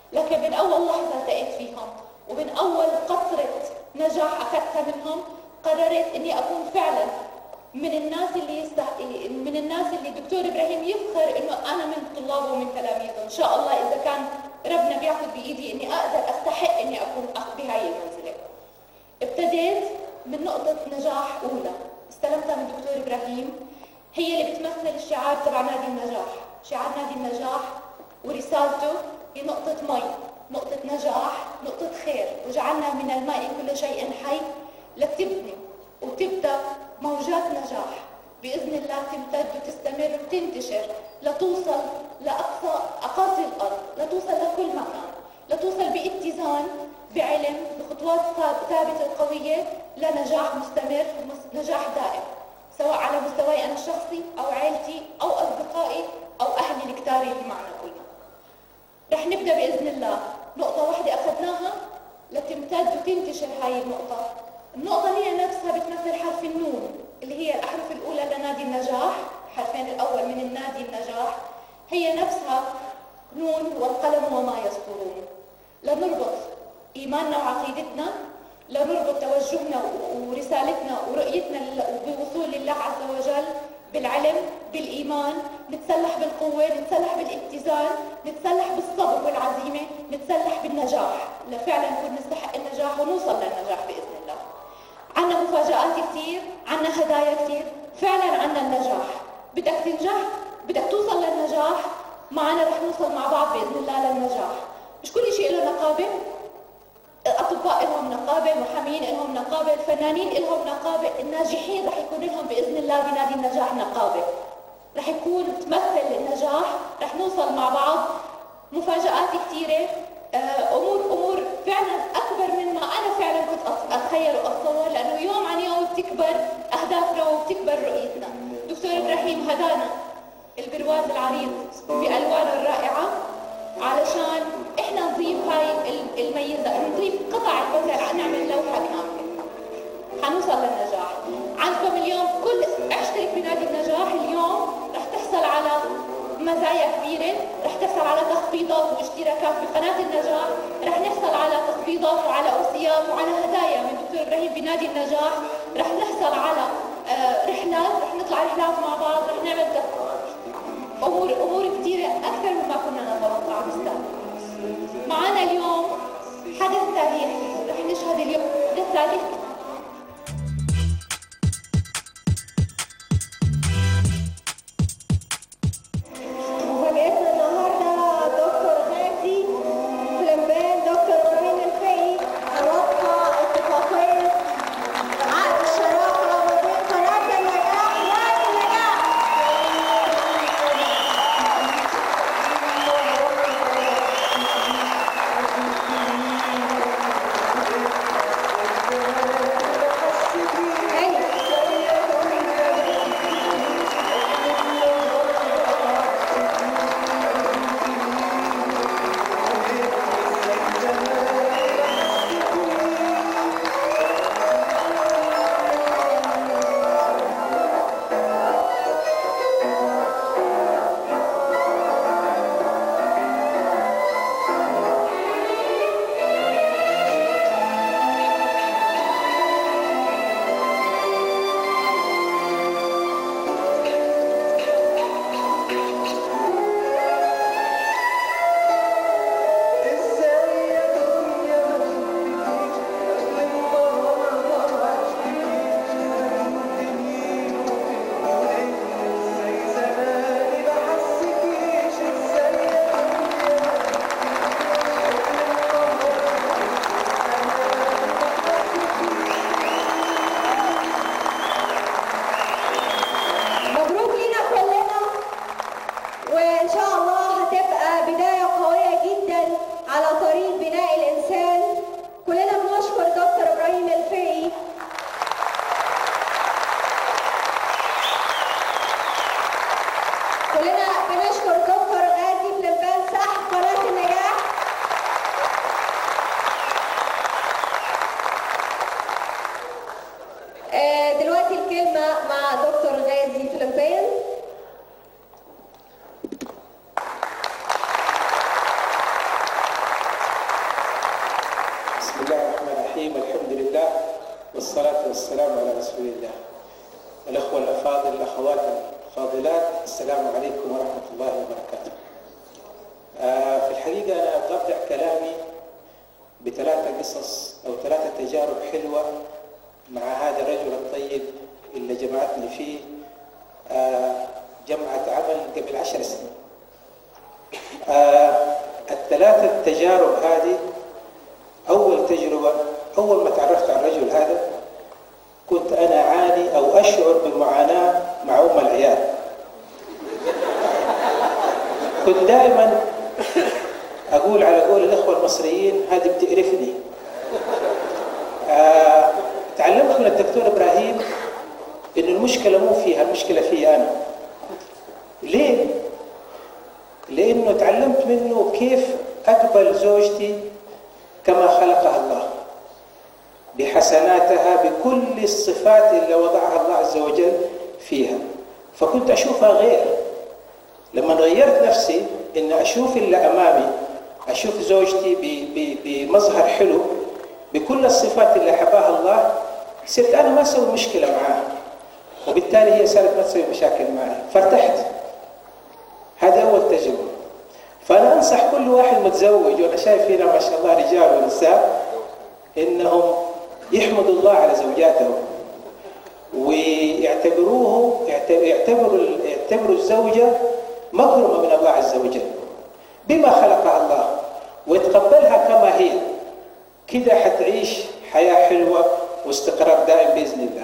لكن من أول لحظة التقيت فيهم ومن أول قطرة نجاح أخذتها منهم قررت إني أكون فعلا من الناس اللي يستح... من الناس اللي الدكتور ابراهيم يفخر انه انا من طلابه ومن تلاميذه ان شاء الله اذا كان ربنا بياخذ بايدي اني اقدر استحق اني اكون بهاي المنزله ابتديت من نقطه نجاح اولى استلمتها من الدكتور ابراهيم هي اللي بتمثل الشعار تبع نادي النجاح شعار نادي النجاح ورسالته هي نقطه مي نقطه نجاح نقطه خير وجعلنا من الماء كل شيء حي لتبني وتبدا موجات نجاح باذن الله تمتد وتستمر وتنتشر لتوصل لاقصى اقاصي الارض لتوصل لكل مكان لتوصل باتزان بعلم بخطوات ثابته وقويه لنجاح مستمر نجاح دائم سواء على مستواي انا الشخصي او عائلتي او اصدقائي او اهلي الكتار اللي معنا كلنا رح نبدا باذن الله نقطه واحده اخذناها لتمتد وتنتشر هاي النقطه النقطة هي نفسها بتمثل حرف النون اللي هي الأحرف الأولى لنادي النجاح الحرفين الأول من النادي النجاح هي نفسها نون والقلم وما يسطرون لنربط إيماننا وعقيدتنا لنربط توجهنا ورسالتنا ورؤيتنا بوصول لله عز وجل بالعلم بالإيمان نتسلح بالقوة نتسلح بالاتزان نتسلح بالصبر والعزيمة نتسلح بالنجاح لفعلا نكون نستحق النجاح ونوصل للنجاح بإذن الله عنا مفاجآت كثير عنا هدايا كثير فعلا عنا النجاح بدك تنجح بدك توصل للنجاح معنا رح نوصل مع بعض بإذن الله للنجاح مش كل شيء له نقابة الأطباء لهم نقابة المحامين لهم نقابة الفنانين لهم نقابة الناجحين رح يكون لهم بإذن الله بنادي النجاح نقابة رح يكون تمثل النجاح رح نوصل مع بعض مفاجآت كثيرة آه، امور امور فعلا اكبر مما انا فعلا كنت اتخيل واتصور لانه يوم عن يوم بتكبر اهدافنا وبتكبر رؤيتنا دكتور ابراهيم هدانا البرواز العريض بالوانه الرائعه علشان احنا نضيف هاي الميزه نضيف قطع المثل نعمل لوحه كامله حنوصل للنجاح عندكم اليوم كل اشترك بنادي النجاح اليوم رح تحصل على مزايا كبيرة رح تحصل على تخفيضات واشتراكات بقناة النجاح رح نحصل على تخفيضات وعلى أوصيات وعلى هدايا من دكتور إبراهيم بنادي النجاح رح نحصل على آه، رحلات رح نطلع رحلات مع بعض رح نعمل أمور أمور كثيرة أكثر مما كنا نتوقع بالسابق معنا اليوم حدث تاريخي رح نشهد اليوم حدث تاريخي الرحيم الحمد لله والصلاة والسلام على رسول الله الأخوة الأفاضل الأخوات الفاضلات السلام عليكم ورحمة الله وبركاته آه في الحقيقة أنا ببدأ كلامي بثلاثة قصص أو ثلاثة تجارب حلوة مع هذا الرجل الطيب اللي جمعتني فيه آه جمعة عمل قبل عشر سنين آه الثلاثة التجارب هذه أول تجربة أول ما تعرفت على الرجل هذا كنت أنا أعاني أو أشعر بمعاناة مع أم العيال كنت دائما أقول على قول الإخوة المصريين هذه بتقرفني آه تعلمت من الدكتور إبراهيم إن المشكلة مو فيها المشكلة فيها أنا ليه؟ لأنه تعلمت منه كيف أقبل زوجتي كما خلقها الله بحسناتها بكل الصفات اللي وضعها الله عز وجل فيها فكنت أشوفها غير لما غيرت نفسي إن أشوف اللي أمامي أشوف زوجتي بمظهر حلو بكل الصفات اللي حباها الله صرت أنا ما أسوي مشكلة معاها وبالتالي هي صارت ما تسوي مشاكل معي فارتحت هذا أول تجربة فأنا أنصح كل واحد متزوج وأنا شايف هنا ما شاء الله رجال ونساء إنهم يحمدوا الله على زوجاتهم ويعتبروه يعتبروا يعتبروا الزوجة مكرمة من الله عز وجل بما خلقها الله ويتقبلها كما هي كده حتعيش حياة حلوة واستقرار دائم بإذن الله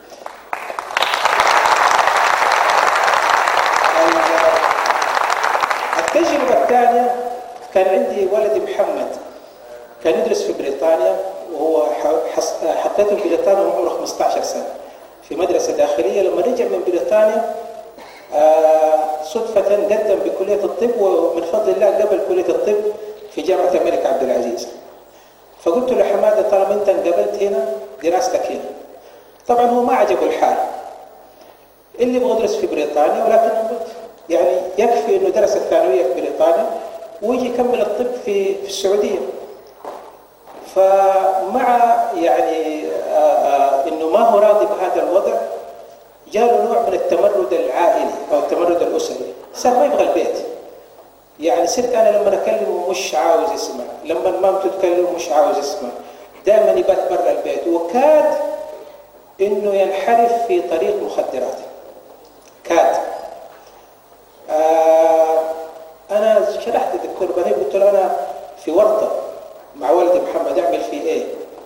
التجربة الثانية كان عندي ولدي محمد كان يدرس في بريطانيا وهو حطيته في بريطانيا وهو عمره 15 سنة في مدرسة داخلية لما رجع من بريطانيا صدفة قدم بكلية الطب ومن فضل الله قبل كلية الطب في جامعة الملك عبد العزيز فقلت له حمادة طالما أنت انقبلت هنا دراستك هنا طبعا هو ما عجبه الحال اللي يبغى يدرس في بريطانيا ولكن قلت يعني يكفي انه درس الثانويه في بريطانيا ويجي يكمل الطب في في السعوديه فمع يعني آآ آآ انه ما هو راضي بهذا الوضع جاله نوع من التمرد العائلي او التمرد الاسري صار ما يبغى البيت يعني صرت انا لما اكلمه مش عاوز يسمع لما مامته تكلمه مش عاوز يسمع دائما يبات برا البيت وكاد انه ينحرف في طريق مخدرات كاد آه انا شرحت الدكتور ابراهيم قلت له انا في ورطه مع ولدي محمد اعمل فيه ايه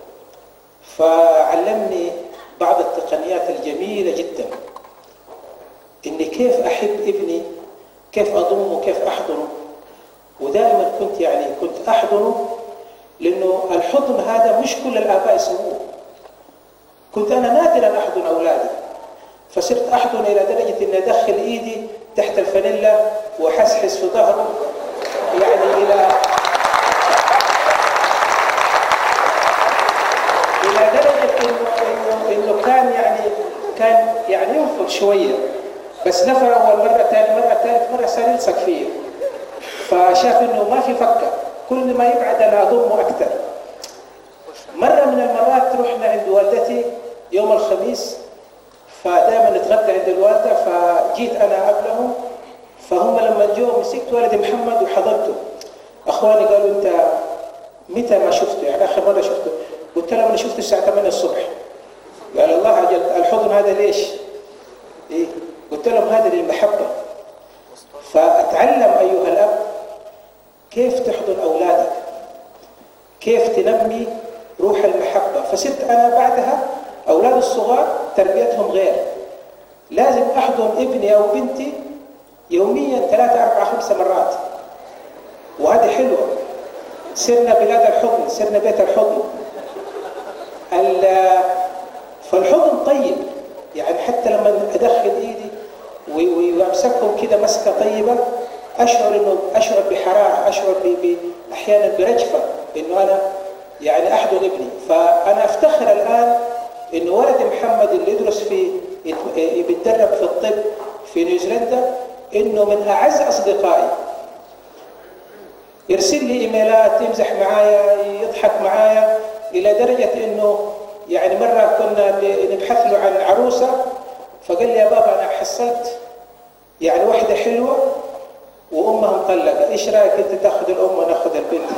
فعلمني بعض التقنيات الجميله جدا اني كيف احب ابني كيف اضمه كيف احضنه ودائما كنت يعني كنت احضنه لانه الحضن هذا مش كل الاباء يسووه كنت انا نادرا احضن اولادي فصرت احضن الى درجه اني ادخل ايدي تحت الفانيلا واحسحس في ظهره يعني الى الى درجه انه انه انه كان يعني كان يعني ينفض شويه بس نفر اول مره ثاني مره ثالث مره صار يلصق فيه فشاف انه ما في فكه كل ما يبعد انا اضمه اكثر مره من المرات رحنا عند والدتي يوم الخميس فدائما نتغدى عند الوالده فجيت انا قبلهم فهم لما جو مسكت ولدي محمد وحضرته اخواني قالوا انت متى ما شفته يعني اخر مره شفته قلت لهم انا شفته الساعه 8 الصبح قال الله عجل الحضن هذا ليش؟ إيه؟ قلت لهم هذا للمحبه فاتعلم ايها الاب كيف تحضن اولادك كيف تنمي روح المحبه فصرت انا بعدها اولاد الصغار تربيتهم غير لازم احضن ابني او بنتي يوميا ثلاثة أربعة خمسة مرات وهذه حلوة سرنا بلاد الحضن سرنا بيت الحضن فالحضن طيب يعني حتى لما ادخل ايدي وامسكهم كده مسكه طيبه اشعر انه اشعر بحراره اشعر احيانا برجفه انه انا يعني احضن ابني فانا افتخر الان انه ولدي محمد اللي يدرس في بيتدرب في الطب في نيوزيلندا انه من اعز اصدقائي يرسل لي ايميلات يمزح معايا يضحك معايا الى درجه انه يعني مره كنا ب- نبحث له عن عروسه فقال لي يا بابا انا حصلت يعني واحده حلوه وامها مطلقه ايش رايك انت تاخذ الام وناخذ البنت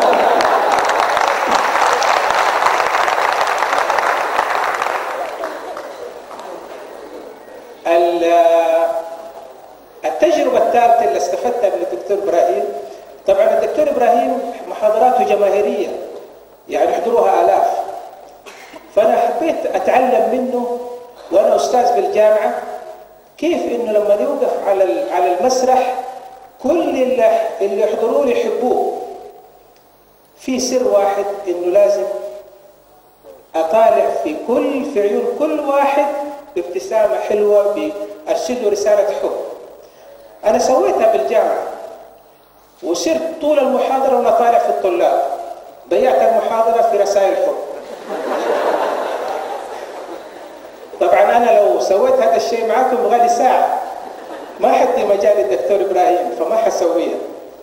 ال- التجربة الثالثة اللي استفدتها من الدكتور إبراهيم طبعا الدكتور إبراهيم محاضراته جماهيرية يعني يحضروها آلاف فأنا حبيت أتعلم منه وأنا أستاذ بالجامعة كيف إنه لما يوقف على ال- على المسرح كل اللي اللي يحضروه يحبوه في سر واحد إنه لازم أطالع في كل في عيون كل واحد بابتسامة حلوة بأرسل له رسالة حب أنا سويتها بالجامعة وصرت طول المحاضرة وأنا طالع في الطلاب ضيعت المحاضرة في رسائل حب طبعا أنا لو سويت هذا الشيء معاكم بغالي ساعة ما حدي مجال الدكتور إبراهيم فما حسويها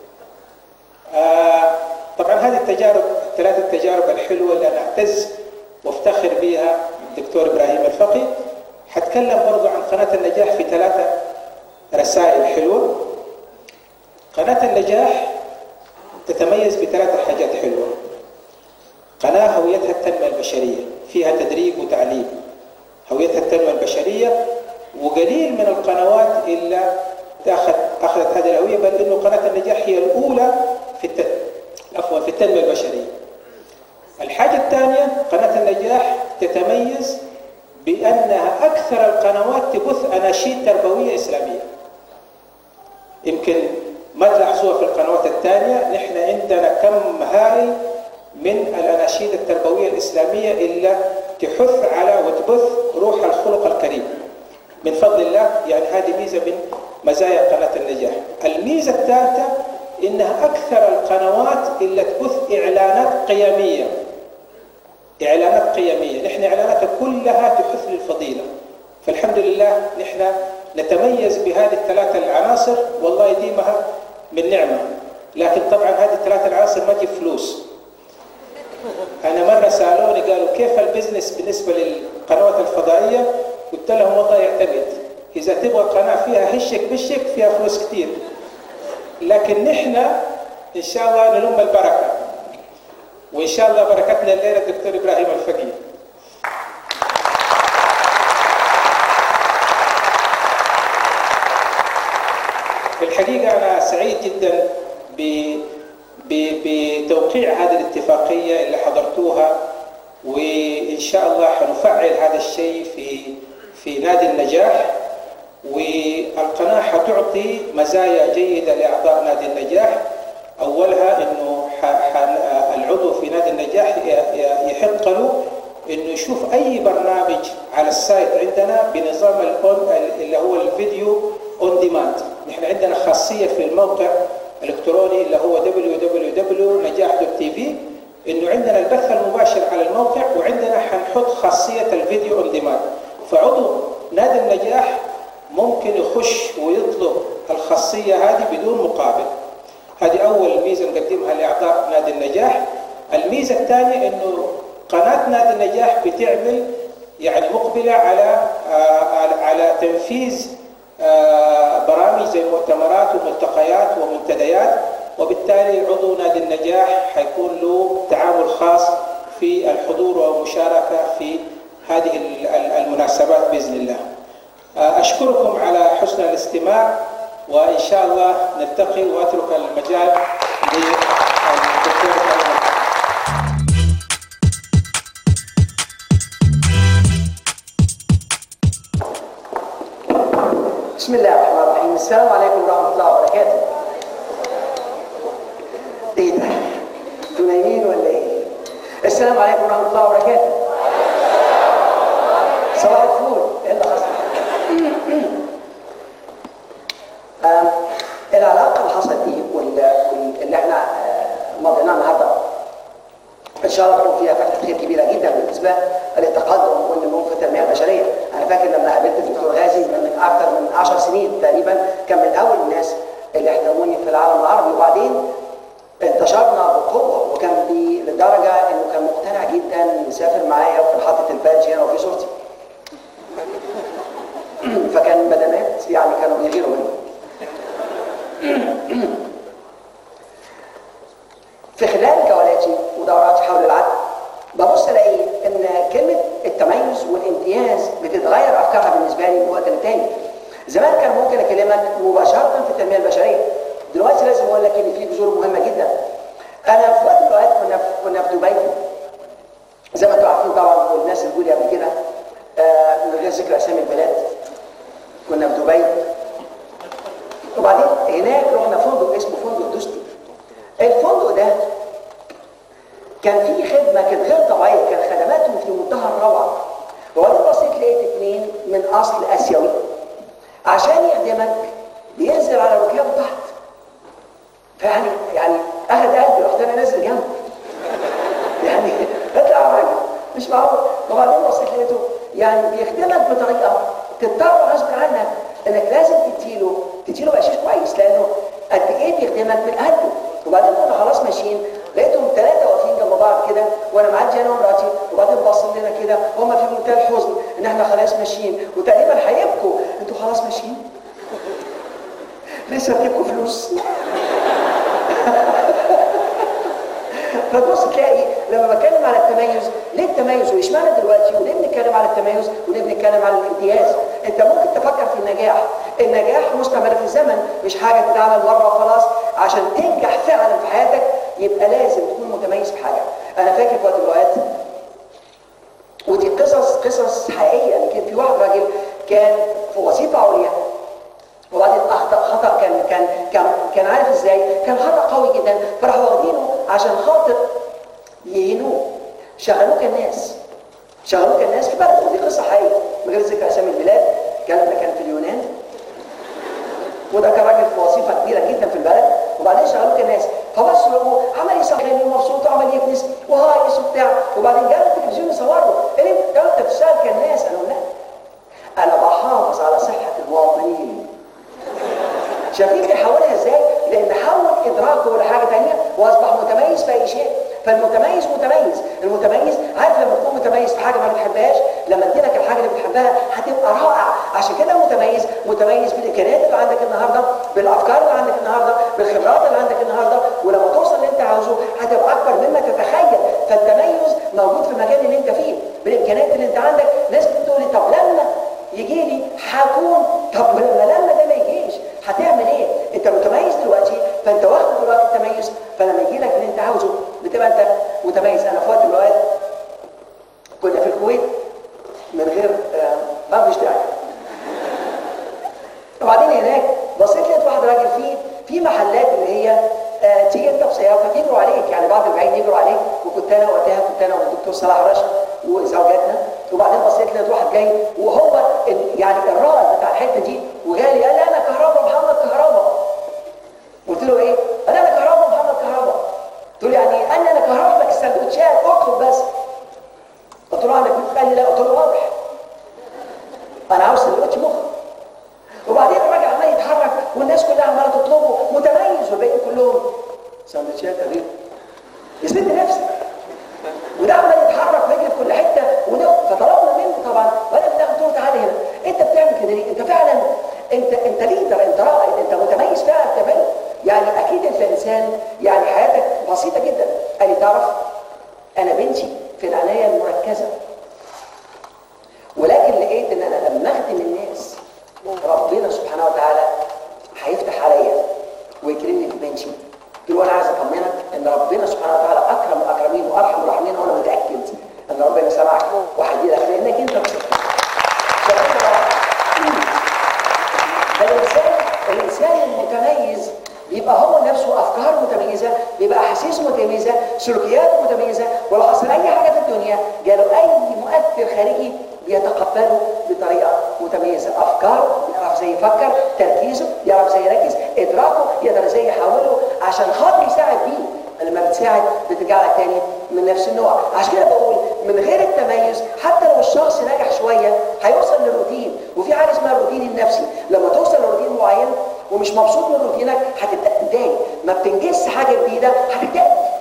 آه طبعا هذه التجارب الثلاث التجارب الحلوة اللي أنا أعتز وافتخر بها الدكتور إبراهيم الفقي حتكلم برضو عن قناة النجاح في ثلاثة رسائل حلوة قناة النجاح تتميز بثلاثة حاجات حلوة قناة هويتها التنمية البشرية فيها تدريب وتعليم هويتها التنمية البشرية وقليل من القنوات إلا تأخذ أخذت هذه الهوية بل إنه قناة النجاح هي الأولى في الت... عفوا في التنمية البشرية الحاجة الثانية قناة النجاح تتميز بأنها أكثر القنوات تبث أناشيد تربوية إسلامية يمكن ما تلاحظوها في القنوات الثانية نحن عندنا كم هائل من الأناشيد التربوية الإسلامية إلا تحث على وتبث روح الخلق الكريم من فضل الله يعني هذه ميزة من مزايا قناة النجاح الميزة الثالثة إنها أكثر القنوات اللي تبث إعلانات قيمية إعلانات قيمية نحن إعلاناتها كلها تحث للفضيلة فالحمد لله نحن نتميز بهذه الثلاثة العناصر والله يديمها من نعمة لكن طبعا هذه الثلاثة العناصر ما تجيب فلوس أنا مرة سألوني قالوا كيف البزنس بالنسبة للقنوات الفضائية قلت لهم والله يعتمد إذا تبغى قناة فيها هشك بشك فيها فلوس كتير لكن نحن إن شاء الله نلم البركة وإن شاء الله بركتنا الليلة الدكتور إبراهيم الفقيه في الحقيقة أنا سعيد جدا ب- ب- بتوقيع هذه الاتفاقية اللي حضرتوها وإن شاء الله حنفعل هذا الشيء في في نادي النجاح والقناة حتعطي مزايا جيدة لأعضاء نادي النجاح أولها أنه ح- ح- العضو في نادي النجاح ي- ي- يحق له أنه يشوف أي برنامج على السايت عندنا بنظام الأون اللي هو الفيديو اون ديماند نحن عندنا خاصية في الموقع الإلكتروني اللي هو www.najah.tv انه عندنا البث المباشر على الموقع وعندنا حنحط خاصية الفيديو اون ديماند فعضو نادي النجاح ممكن يخش ويطلب الخاصية هذه بدون مقابل هذه أول ميزة نقدمها لأعضاء نادي النجاح الميزة الثانية أنه قناة نادي النجاح بتعمل يعني مقبلة على آه، على- على تنفيذ آه، برامج زي مؤتمرات وملتقيات ومنتديات وبالتالي عضو نادي النجاح حيكون له تعامل خاص في الحضور والمشاركة في هذه ال- ال- المناسبات بإذن الله آه، أشكركم على حسن الاستماع وإن شاء الله نلتقي وأترك المجال للدكتور محمد بسم الله الرحمن الرحيم السلام عليكم ورحمة الله وبركاته ايه ده؟ انتوا نايمين ولا ايه؟ السلام عليكم ورحمة الله وبركاته صباح الفول ايه اللي حصل؟ آم، العلاقة اللي حصلت دي وال- واللي احنا آه، مضيناها النهارده ان شاء الله تكون فيها فتحه خير كبيره جدا بالنسبه للتقدم والنمو في التنميه البشريه، انا فاكر لما قابلت الدكتور غازي من اكثر من 10 سنين تقريبا كان من اول الناس اللي احترموني في العالم العربي وبعدين انتشرنا بقوه وكان في لدرجه انه كان مقتنع جدا يسافر معايا وكان حاطط البادج هنا وفي صورتي فكان بدنات يعني كانوا بيغيروا منه في خلال جولاتي ودوراتي حول العدل ببص الاقي ان كلمه التميز والامتياز بتتغير افكارها بالنسبه لي من وقت للتاني زمان كان ممكن اكلمك مباشره في التنميه البشريه دلوقتي لازم اقول لك ان في جذور مهمه جدا انا في وقت من الاوقات كنا في كنا في دبي زي ما انتم عارفين طبعا والناس اللي بتقولي قبل كده آه من غير ذكر اسامي البلاد كنا في دبي وبعدين هناك رحنا فندق اسمه فندق دوستي الفندق ده كان فيه خدمه كانت غير طبيعيه كان خدماتهم في منتهى الروعه وبعدين بصيت لقيت اثنين من اصل اسيوي عشان يخدمك بينزل على ركابه تحت فيعني يعني اخذ قلبي رحت انا نازل جنبه يعني اطلع يا راجل مش معقول وبعدين بصيت لقيته يعني بيخدمك بطريقه تضطر غصب عنك انك لازم تديله تديله بقشيش كويس لانه قد ايه بيخدمك من قلبه وبعدين كنا خلاص ماشيين لقيتهم ثلاثه واقفين جنب بعض كده وانا معدي انا ومراتي وبعدين باصين لنا كده هم في منتهى الحزن ان احنا خلاص ماشيين وتقريبا هيبكوا انتوا خلاص ماشيين لسه بتبكوا فلوس فتبص تلاقي لما بتكلم على التميز ليه التميز واشمعنى دلوقتي وليه بنتكلم على التميز وليه بنتكلم على الامتياز انت ممكن تفكر في النجاح النجاح مستمر في الزمن مش حاجه تتعمل مره وخلاص عشان تنجح فعلا في حياتك يبقى لازم تكون متميز في حاجه انا فاكر في وقت من الاوقات ودي قصص قصص حقيقيه يعني كان في واحد راجل كان في وظيفه عليا وبعدين اخطا خطا كان كان كان كان عارف ازاي كان خطا قوي جدا فراحوا واخدينه عشان خاطر يهينوه شغلوه كالناس شغلوه كالناس في بلد ودي قصه حقيقيه من غير ذكر اسامي البلاد الكلام ده كان في اليونان وده كان راجل في وظيفه كبيره جدا في البلد وبعدين شغلوه كالناس فبصوا له عمل يسخن ومبسوط وعمل يكنس وهايص وبتاع وبعدين جاب التلفزيون يصوره ايه انت انت بتشتغل كالناس انا لا انا بحافظ على صحه المواطنين شايفين بيحولها ازاي؟ لان حول ادراكه لحاجه ثانيه واصبح متميز في اي شيء فالمتميز متميز المتميز عارف لما تكون متميز في حاجه ما بتحبهاش لما اديلك الحاجه اللي بتحبها هتبقى رائع عشان كده متميز متميز بالامكانيات اللي عندك النهارده بالافكار اللي عندك النهارده بالخبرات اللي عندك النهارده ولما توصل اللي انت عاوزه هتبقى اكبر مما تتخيل فالتميز موجود في المكان اللي انت فيه بالامكانيات اللي انت عندك ناس بتقول لي طب لما يجي لي هكون طب لما لما ده ما يجيش هتعمل ايه؟ انت متميز دلوقتي فانت واخد دلوقتي التميز فلما يجي لك اللي انت عاوزه بتبقى انت متميز انا في وقت من الاوقات كنا في الكويت من غير آه ما فيش داعي وبعدين هناك بصيت لقيت واحد راجل فيه في محلات اللي هي آه تيجي انت بسيارتك يجروا عليك يعني بعض البعيد يجروا عليك وكنت انا وقتها كنت انا والدكتور صلاح رشا وزوجاتنا وبعدين بصيت لقيت واحد جاي وهو ال- يعني الرائد بتاع الحته دي وجاي لي قال لي انا كهربا محمد كهربا قلت له ايه؟ قال انا كهربا محمد كهربا قلت له يعني إيه؟ قال لي انا كهربا لك السندوتشات اطلب بس قلت له عندك مخ؟ قال لي لا قلت له واضح انا عاوز سندوتش مخ وبعدين الراجل عمال يتحرك والناس كلها عماله تطلبه متميز والباقيين كلهم سندوتشات يا بيه يثبت نفسك وده عمال يتحرك ويجري في كل حته وده فطلبنا منه طبعا وانا في الاخر قلت له تعالى هنا انت بتعمل كده ليه؟ انت فعلا انت انت ليدر انت رائد انت متميز فعلا تمام يعني اكيد انت انسان يعني حياتك بسيطه جدا قال لي تعرف انا بنتي في العنايه المركزه ولكن لقيت ان انا لما اخدم الناس ربنا سبحانه وتعالى هيفتح عليا ويكرمني في بنتي قلت له انا عايز اطمنك ان ربنا سبحانه وتعالى اكرم الاكرمين وارحم الراحمين وانا متاكد ان ربنا سمعك وهيدي لك لانك انت فالانسان الانسان المتميز بيبقى هو نفسه افكار متميزه بيبقى احاسيس متميزه سلوكيات متميزه ولو حصل اي حاجه في الدنيا جاله اي مؤثر خارجي بيتقبله بطريقه متميزه افكار يعرف ازاي يفكر تركيزه يعرف ازاي يركز ادراكه يقدر ازاي يحوله عشان خاطر يساعد بيه لما بتساعد بترجع لك تاني من نفس النوع عشان كده بقول من غير التميز حتى لو الشخص نجح شويه هيوصل للروتين وفي حاجه اسمها الروتين النفسي لما توصل لروتين معين ومش مبسوط من روتينك هتبدا تتضايق ما بتنجزش حاجه جديده هتتضايق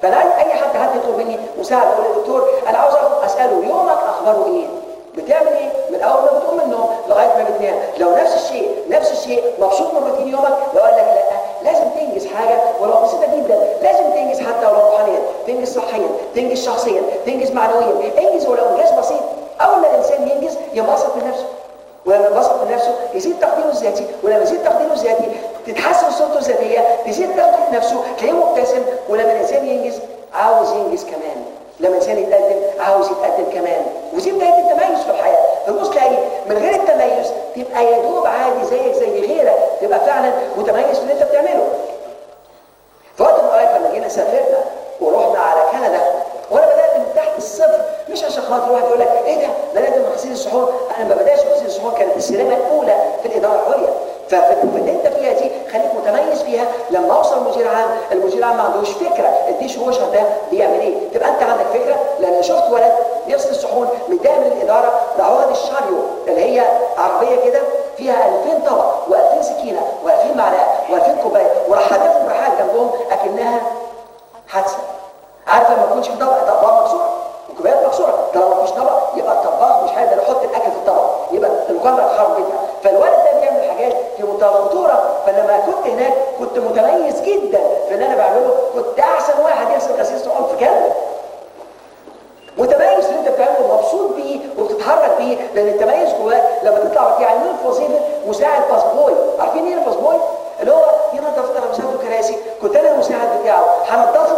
فانا اي حد حد يطلب مني مساعده يقول لي دكتور انا عاوز اساله يومك اخباره ايه؟ بتعمل ايه؟ من اول ما بتقوم من النوم لغايه ما بتنام، لو نفس الشيء نفس الشيء مبسوط من روتين يومك لو قال لك لا لازم تنجز حاجه ولو بسيطه جدا، لازم تنجز حتى ولو روحانيا، تنجز صحيا، تنجز شخصيا، تنجز معنويا، انجز ولو انجاز بسيط، اول ما الانسان ينجز ينبسط من نفسه. ولما ينبسط من نفسه يزيد تقديره الذاتي ولما يزيد تقديره الذاتي تتحسن صورته الذاتيه تزيد ثقته في نفسه تلاقيه مبتسم ولما الانسان ينجز عاوز ينجز كمان لما الانسان يتقدم عاوز يتقدم كمان ودي بدايه التميز في الحياه تبص تلاقي من غير التميز تبقى يا دوب عادي زيك زي غيرك تبقى فعلا متميز في اللي انت بتعمله في وقت من الاوقات لما جينا سافرنا ورحنا على كندا وانا بدات من تحت الصفر مش عشان خاطر واحد يقول لك ايه ده ده لازم غسيل الصحون انا ما بداش غسيل الصحون كانت السلامه الاولى في الاداره العليا ففي اللي انت فيها دي خليك متميز فيها لما اوصل مدير عام المدير العام ما عندوش فكره الديش ووشر ده بيعمل ايه تبقى انت عندك فكره لان شفت ولد بيغسل الصحون متضايق من الاداره راح واخد الشاريو اللي هي عربيه كده فيها 2000 طبق و2000 سكينه و2000 معلقه و2000 كوبايه وراح حاططهم رحال جنبهم اكنها حادثه عارف لما يكونش في طبق طبق مكسور وكوبايات مكسوره طالما مفيش طبق يبقى الطباخ مش هيقدر يحط الاكل في الطبق يبقى المجمع اتخرب منها فالولد ده بيعمل حاجات في منتهى الخطوره فلما كنت هناك كنت متميز جدا في اللي انا بعمله كنت احسن واحد يغسل غسيل صحون في كندا متميز في اللي انت بتعمله مبسوط بيه وبتتحرك بيه لان التميز جواك لما تطلع يعني مين في وظيفه مساعد باس بوي عارفين ايه الباس بوي؟ اللي هو ينظف ترابيزات وكراسي كنت انا المساعد بتاعه هنضفه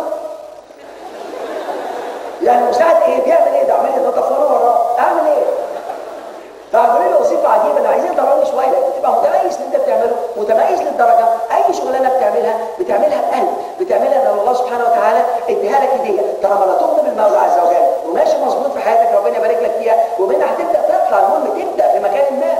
يعني مساعد ايه بيعمل ايه ده عمال ينظف وانا وراه اعمل ايه فعملوا لي وظيفه عجيبه انا عايزين ضروري شويه لك تبقى متميز اللي انت بتعمله متميز للدرجه اي شغلانه بتعملها بتعملها بقلب بتعملها ان الله سبحانه وتعالى اديها لك هديه طالما لا تؤمن بالمولى عز وجل وماشي مظبوط في حياتك ربنا يبارك لك فيها ومنها هتبدا تطلع المهم تبدا في مكان ما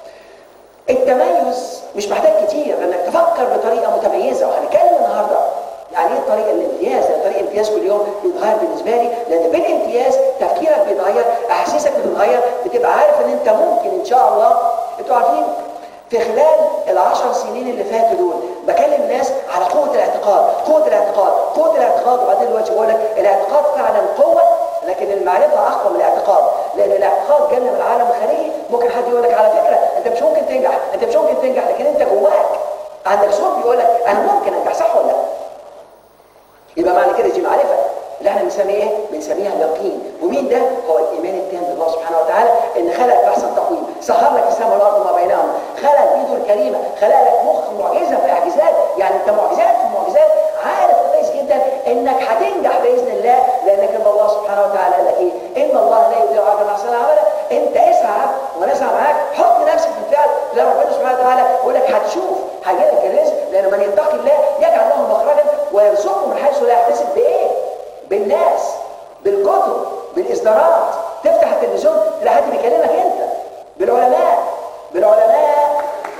التميز مش محتاج كتير انك تفكر بطريقه متميزه وهنتكلم النهارده يعني ايه طريق الامتياز؟ يعني طريق الامتياز كل يوم بيتغير بالنسبه لي لان بالامتياز تفكيرك بيتغير، احاسيسك بتتغير، بتبقى عارف ان انت ممكن ان شاء الله انتوا عارفين في خلال العشر سنين اللي فاتوا دول بكلم ناس على قوه الاعتقاد، قوه الاعتقاد، قوه الاعتقاد وبعدين دلوقتي بقول لك الاعتقاد فعلا قوه لكن المعرفه اقوى من الاعتقاد، لان الاعتقاد جانا من العالم الخارجي ممكن حد يقول لك على فكره انت مش ممكن تنجح، انت مش ممكن تنجح لكن انت جواك عندك صوت بيقول لك انا ممكن انجح صح ولا لا؟ يبقى معنى كده دي معرفه اللي احنا بنسميه ايه؟ بنسميها اليقين ومين ده؟ هو الايمان التام بالله سبحانه وتعالى ان خلق باحسن تقويم سخر لك السماء والارض وما بينهما خلق بيده الكريمه خلق لك مخ معجزه في اعجازات يعني انت معجزات في معجزات عارف كويس جدا انك هتنجح باذن الله لانك ان الله سبحانه وتعالى قال لك ايه؟ ان الله لا يضيع اجر من احسن عملا انت اسعى وانا اسعى معاك حط نفسك في الفعل لان ربنا سبحانه وتعالى يقول لك هتشوف هيجيلك الرزق لان من يتقي الله يجعل له مخرجا ويرزقه من حيث لا يحتسب بايه؟ بالناس بالكتب بالاصدارات تفتح التلفزيون تلاقي حد بيكلمك انت بالعلماء بالعلماء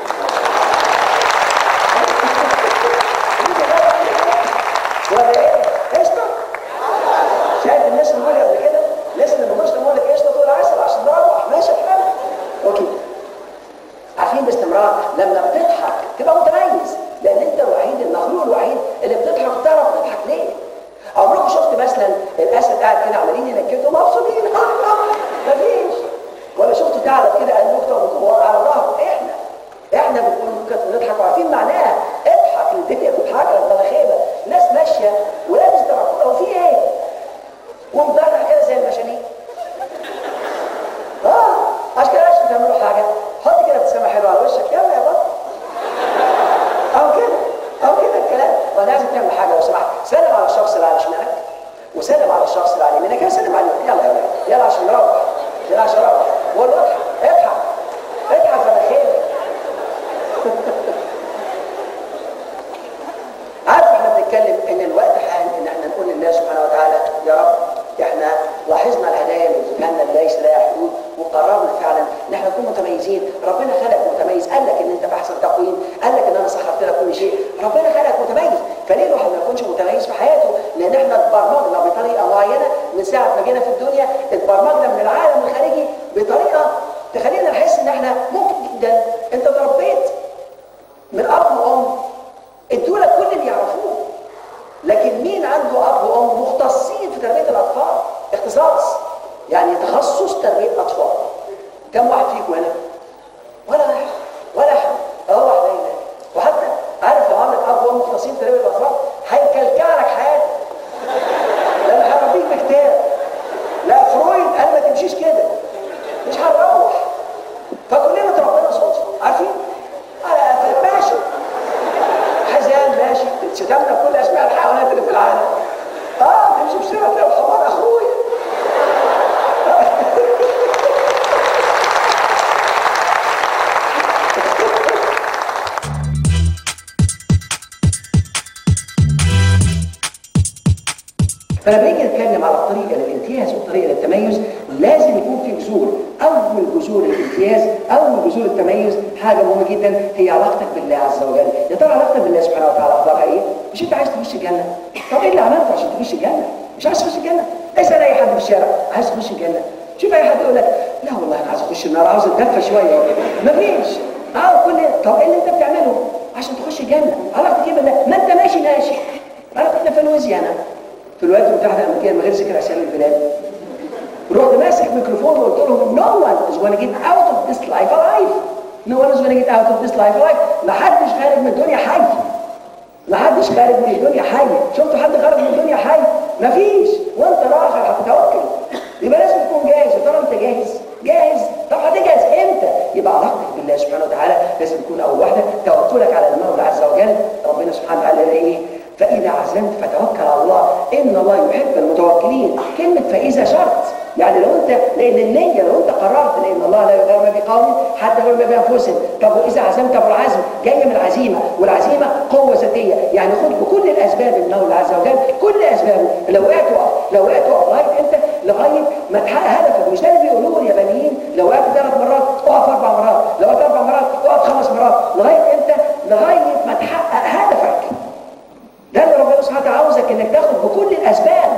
ولا ايه؟ اشطر شايف الناس اللي بيقولوا قبل كده الناس اللي ما يقول لك اشطر تقول عسل عشان نروح ماشي الحال اوكي عارفين باستمرار لما بتضحك تبقى متميز لان انت الوحيد المخلوق الوحيد اللي بتضحك وتعرف تضحك ليه عمركم شفت مثلا الاسد قاعد كده عمالين ينكدوا مبسوطين مفيش ولا شفت ثعلب كده قال نكته على ظهره احنا احنا بنقول نكت ونضحك وعارفين معناها اضحك الدنيا بتضحك لك بلا ناس ماشيه ولابس دراكولا وفي ايه؟ ومضحك كده زي المشانين اه عشان كده عشان تعملوا حاجه حط كده ابتسامه حلوه على وشك يلا يا بطل او كده او كده الكلام وانا عايزك تعمل حاجه لو سمحت سلم على الشخص اللي على شمالك وسلم على الشخص اللي على يمينك يا سلم عليه يلا يلا يلا عشان نروح يلا عشان نروح وقول له اضحك اضحك اضحك انا خير عارف احنا بنتكلم ان الوقت حان ان احنا نقول لله سبحانه وتعالى يا رب احنا لاحظنا الهدايا اللي بتجيبها لنا ليس لها حدود وقررنا فعلا ان احنا نكون متميزين ربنا خلق متميز قال لك ان انت باحسن تقويم قال لك ان انا سخرت لك كل شيء ربنا خلق متميز فليه الواحد ما يكونش متميز في حياته لان احنا اتبرمجنا بطريقه معينه من ساعه ما جينا في الدنيا اتبرمجنا من العالم الخارجي بطريقه تخلينا نحس ان احنا ممكن جدا انت اتربيت من اب وام ادوا لك كل اللي يعرفوه لكن مين عنده اب وام تربيه اطفال كم واحد فيكم هنا ولا واحد ولا احد اه واحد هنا وحتى عارف لو عندك اب وام مخلصين في تربيه الاطفال هيكلكع لك حياتك لان هيربيك بكتاب لا فرويد قال ما تمشيش كده مش هنروح فكلنا اتربينا صدفه عارفين؟ آه، ماشي حزام ماشي شتمنا بكل اسماء الحيوانات اللي في العالم اه تمشي في الشارع تلاقي الحمار اخويا فلما نيجي نتكلم على الطريقه للامتياز والطريقه للتميز لازم يكون في جذور اول جذور الامتياز اول جذور التميز حاجه مهمه جدا هي علاقتك بالله عز وجل يا ترى علاقتك بالله سبحانه وتعالى اخبارها ايه مش انت عايز تخش الجنه طب ايه اللي عملته عشان تخش الجنه مش عايز تخش الجنه اسال اي حد في الشارع عايز تخش الجنه شوف اي حد يقول لك لا والله انا عايز اخش النار عاوز اتدفى شويه مفيش اه كل طب ايه اللي انت بتعمله عشان تخش الجنه علاقتك ايه بالله ما انت ماشي ماشي انا كنا في لويزيانا في الولايات المتحده الامريكيه من غير ذكر اسامي البلاد رحت ماسك ميكروفون وقلت لهم no one is going to get out of this life alive no one is going to get out of this life alive ما حدش خارج من الدنيا حي ما حدش خارج من الدنيا حي شفتوا حد خارج من الدنيا حي مفيش وانت راخر هتتوكل يبقى لازم تكون جاهز يا ترى انت جاهز جاهز طب هتجهز امتى يبقى علاقتك بالله سبحانه وتعالى لازم تكون اول واحده توكلك على المولى عز وجل ربنا سبحانه وتعالى قال ايه فإذا عزمت فتوكل على الله إن الله يحب المتوكلين كلمة فإذا شرط يعني لو أنت لأن النية لو أنت قررت لأن الله لا يغير ما بقوم حتى لو ما بأنفسهم طب وإذا عزمت بالعزم جاية من العزيمة والعزيمة قوة ذاتية يعني خد بكل الأسباب من المولى عز وجل كل أسبابه لو وقعت وقف لو وقعت وقف لغاية أنت لغاية ما تحقق هدفك مش ده اللي بيقولوه اليابانيين لو وقعت ثلاث مرات اقف أربع مرات لو وقعت أربع مرات اقف خمس مرات لغاية أنت لغاية ما تحقق هدفك ده اللي ربنا سبحانه وتعالى عاوزك انك تاخد بكل الاسباب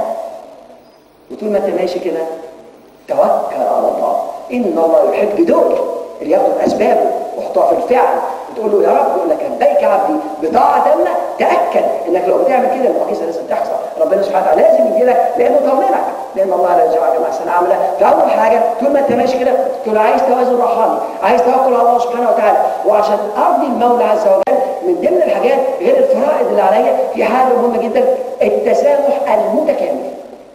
وطول ما انت ماشي كده توكل على الله ان الله يحب دول اللي ياخد اسبابه ويحطها في الفعل وتقول له يا رب يقول لك لبيك عبدي بطاعه تامه تاكد انك لو بتعمل كده المعجزه لازم تحصل ربنا سبحانه وتعالى لازم يدي لك لانه طمنك لان الله لا يجمعك مع احسن عمله فاول حاجه طول ما انت ماشي كده تقول عايز توازن روحاني عايز توكل على الله سبحانه وتعالى وعشان ارضي المولى عز وجل من ضمن الحاجات غير الفرائض اللي عليا في حاجه مهمه جدا التسامح المتكامل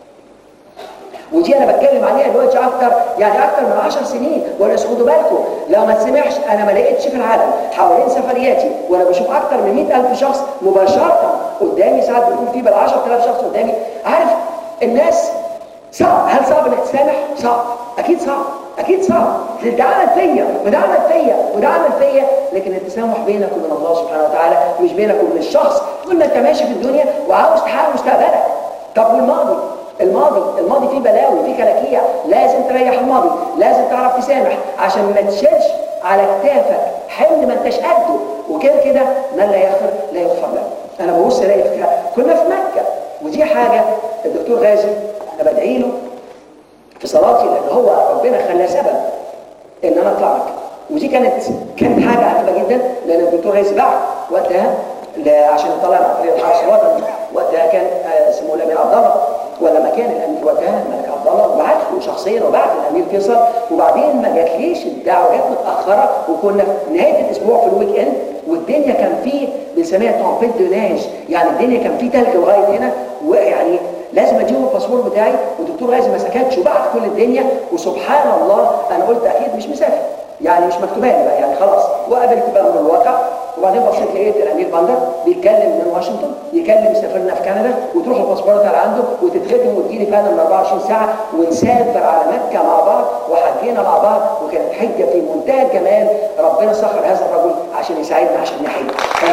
ودي انا بتكلم عليها دلوقتي اكتر يعني اكتر من 10 سنين ولا خدوا بالكم لو ما تسمحش انا ما لقيتش في العالم حوالين سفرياتي وانا بشوف اكتر من 100000 شخص مباشره قدامي ساعات بيكون في بال 10000 شخص قدامي عارف الناس صعب هل صعب انك تسامح؟ صعب اكيد صعب اكيد صعب ده عمل فيا وده عمل فيا وده عمل فيا لكن التسامح بينك وبين الله سبحانه وتعالى مش بينك وبين الشخص طول ما انت ماشي في الدنيا وعاوز تحقق مستقبلك طب والماضي الماضي الماضي فيه بلاوي فيه كلاكيع لازم تريح الماضي لازم تعرف تسامح عشان ما تشيلش على كتافك حمل ما انتش قده وكده كده من لا يغفر لا يغفر له انا ببص الاقي كنا في مكه ودي حاجه الدكتور غازي انا بدعي له في صلاتي لان هو ربنا خلاه سبب ان انا اطلع مكه ودي كانت كانت حاجه عجيبه جدا لان الدكتور غازي بعت وقتها عشان يطلع على طريق الحرس الوطني وقتها كان اسمه الامير عبد الله ولما كان الامير وقتها الملك عبد الله وبعت له شخصيا وبعت الامير فيصل وبعدين ما جاتليش الدعوه جت متاخره وكنا في نهايه الاسبوع في الويك اند والدنيا كان فيه بنسميها تومبيت دو ناج يعني الدنيا كان فيه ثلج لغايه هنا ويعني لازم اديهم الباسبور بتاعي والدكتور غازي ما سكتش وبعت كل الدنيا وسبحان الله انا قلت اكيد مش مسافر يعني مش مكتوبه لي بقى يعني خلاص وقابلت بقى من الواقع وبعدين بصيت لقيت الامير بندر بيتكلم من واشنطن يكلم سفيرنا في كندا وتروح الباسبورات على عنده وتتختم وتجيني فعلا من 24 ساعه ونسافر على مكه مع بعض وحجينا مع بعض وكانت حجه في منتهى الجمال ربنا سخر هذا الرجل عشان يساعدنا عشان نحج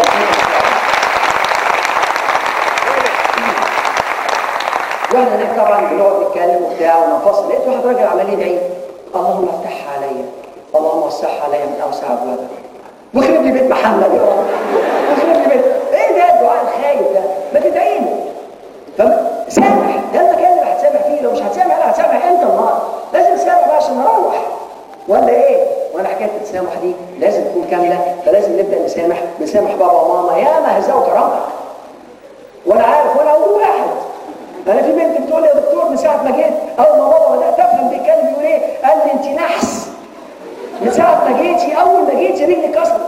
واحنا هناك طبعا بنقعد نتكلم وبتاع وننفصل لقيت واحد راجل عمال يدعي اللهم افتحها عليا اللهم وسعها عليا من اوسع ابوابك واخرب لي بيت محمد يا رب واخرب لي بيت ايه ده الدعاء الخايب ده ما تدعي له فسامح ده المكان اللي هتسامح فيه لو مش هتسامح لا هتسامح انت النهارده لازم تسامح بقى عشان نروح ولا ايه وانا حكايه التسامح دي لازم تكون كامله فلازم نبدا نسامح نسامح بابا وماما يا ما هزقوا كرامتك وانا عارف وانا اول واحد انا في بنت بتقول لي يا دكتور من ساعه ما جيت اول ما بابا بدات افهم بيتكلم يقول ايه قال لي انت نحس من ساعه ما جيتي اول ما جيتي رجلي كسرت